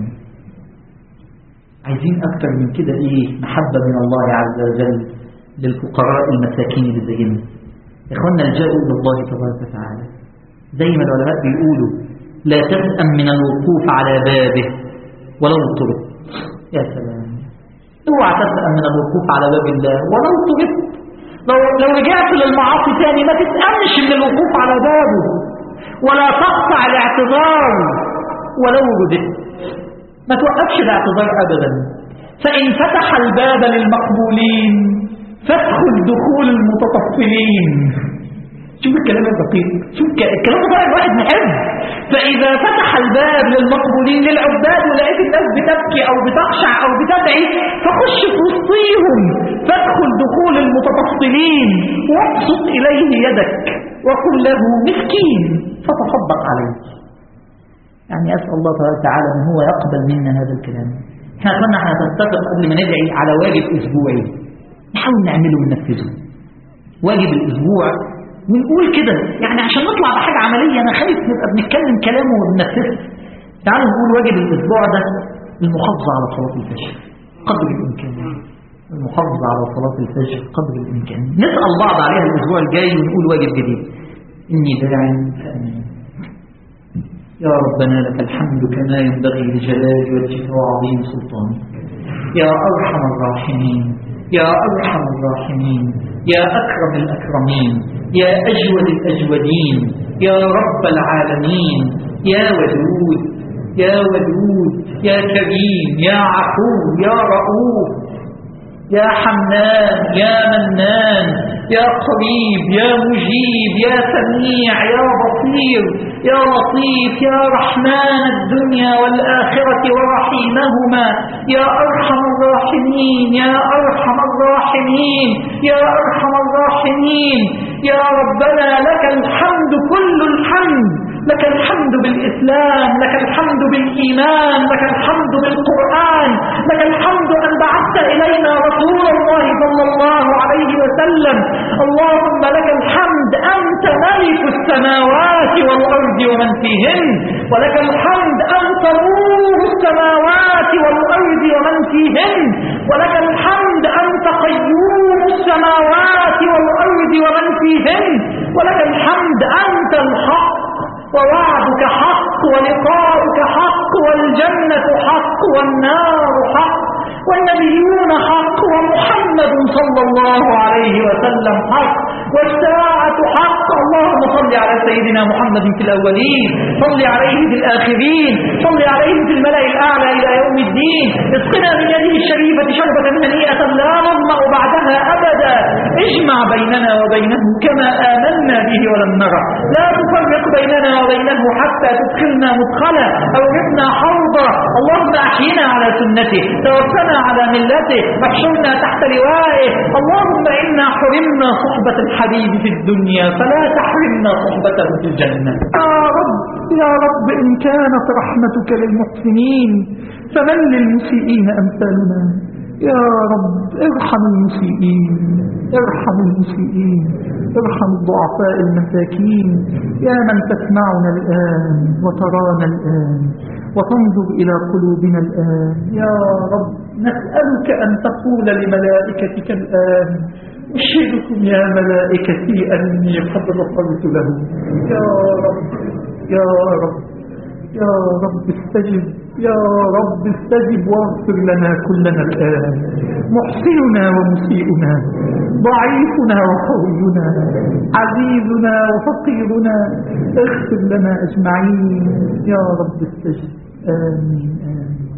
عايزين أكثر من كده إيه محبة من الله عز وجل للفقراء المساكين اللي زينا إخواننا الجاءوا إلى الله تبارك وتعالى زي ما العلماء بيقولوا لا تسأم من الوقوف على بابه ولو طرقت يا سلام اوعى تسأم من الوقوف على باب الله ولو طرقت لو, لو رجعت للمعاصي تاني ما تسأمش من الوقوف على بابه ولا تقطع الاعتذار ولو رددت ما توقفش الاعتذار أبدا فإن فتح الباب للمقبولين فادخل دخول المتطفلين شوف الكلام الدقيق شوف الكلام ده الواحد محب فإذا فتح الباب للمقبولين للعباد ولقيت الناس بتبكي أو بتخشع أو بتدعي فخش في وسطيهم فادخل دخول المتطفلين وابسط إليه يدك وقل له مسكين فتصدق عليه يعني أسأل الله تبارك وتعالى أن هو يقبل منا هذا الكلام احنا كنا هنتفق قبل ما ندعي على واجب أسبوعي نحاول نعمله وننفذه واجب الأسبوع ونقول كده يعني عشان نطلع بحاجة عملية أنا خايف نبقى بنتكلم كلامه وبننفذه تعالوا نقول واجب الأسبوع ده المحافظة على صلاة الفجر قدر الإمكان المحافظة على صلاة الفجر قدر الإمكان نسأل بعض عليها الأسبوع الجاي ونقول واجب جديد إني داع فأمين يا ربنا لك الحمد كما ينبغي لجلال وجهك وعظيم سلطانك يا أرحم الراحمين يا أرحم الراحمين يا أكرم الأكرمين يا أجود الأجودين يا رب العالمين يا ودود يا ودود يا كريم يا عفو يا رؤوف يا حنان يا منان يا قريب يا مجيب يا سميع يا بصير يا لطيف يا رحمن الدنيا والآخرة ورحيمهما يا أرحم الراحمين يا أرحم الراحمين يا أرحم الراحمين يا ربنا لك الحمد كل الحمد لك الحمد بالإسلام لك الحمد بالإيمان لك الحمد بالقرآن لك الحمد أن بعثت إلينا رسول الله صلى الله عليه وسلم اللهم لك الحمد أنت ملك السماوات والأرض ومن فيهن ولك الحمد أنت نور السماوات والأرض ومن فيهن ولك الحمد أنت قيوم السماوات والأرض ومن فيهن ولك الحمد أنت الحق ووعدك حق ولقاؤك حق والجنة حق والنار حق والنبيون حق ومحمد صلى الله عليه وسلم حق والساعة حق اللهم صل على سيدنا محمد في الأولين صل عليه في الآخرين صل عليه في الملأ الأعلى إلى يوم الدين اسقنا من يده الشريفة شربة من هنيئة لا نظمأ بعدها أبدا اجمع بيننا وبينه كما آمنا به ولم نرى لا تفرق بيننا وبينه حتى تدخلنا مدخلا أو ربنا حوضا اللهم أحينا على سنته توفنا على ملته واحشرنا تحت لوائه اللهم إنا حرمنا صحبة الحبيب في الدنيا فلا تحرمنا صحبته في الجنة يا رب يا رب إن كانت رحمتك للمحسنين فمن للمسيئين أمثالنا يا رب ارحم المسيئين ارحم المسيئين ارحم الضعفاء المساكين يا من تسمعنا الآن وترانا الآن وتنظر إلى قلوبنا الآن يا رب نسألك أن تقول لملائكتك الآن أشهدكم يا ملائكتي أني قد غفرت له يا رب يا رب يا رب استجب يا رب استجب واغفر لنا كلنا الآن محسننا ومسيئنا ضعيفنا وقوينا عزيزنا وفقيرنا اغفر لنا أجمعين يا رب استجب آمين آمين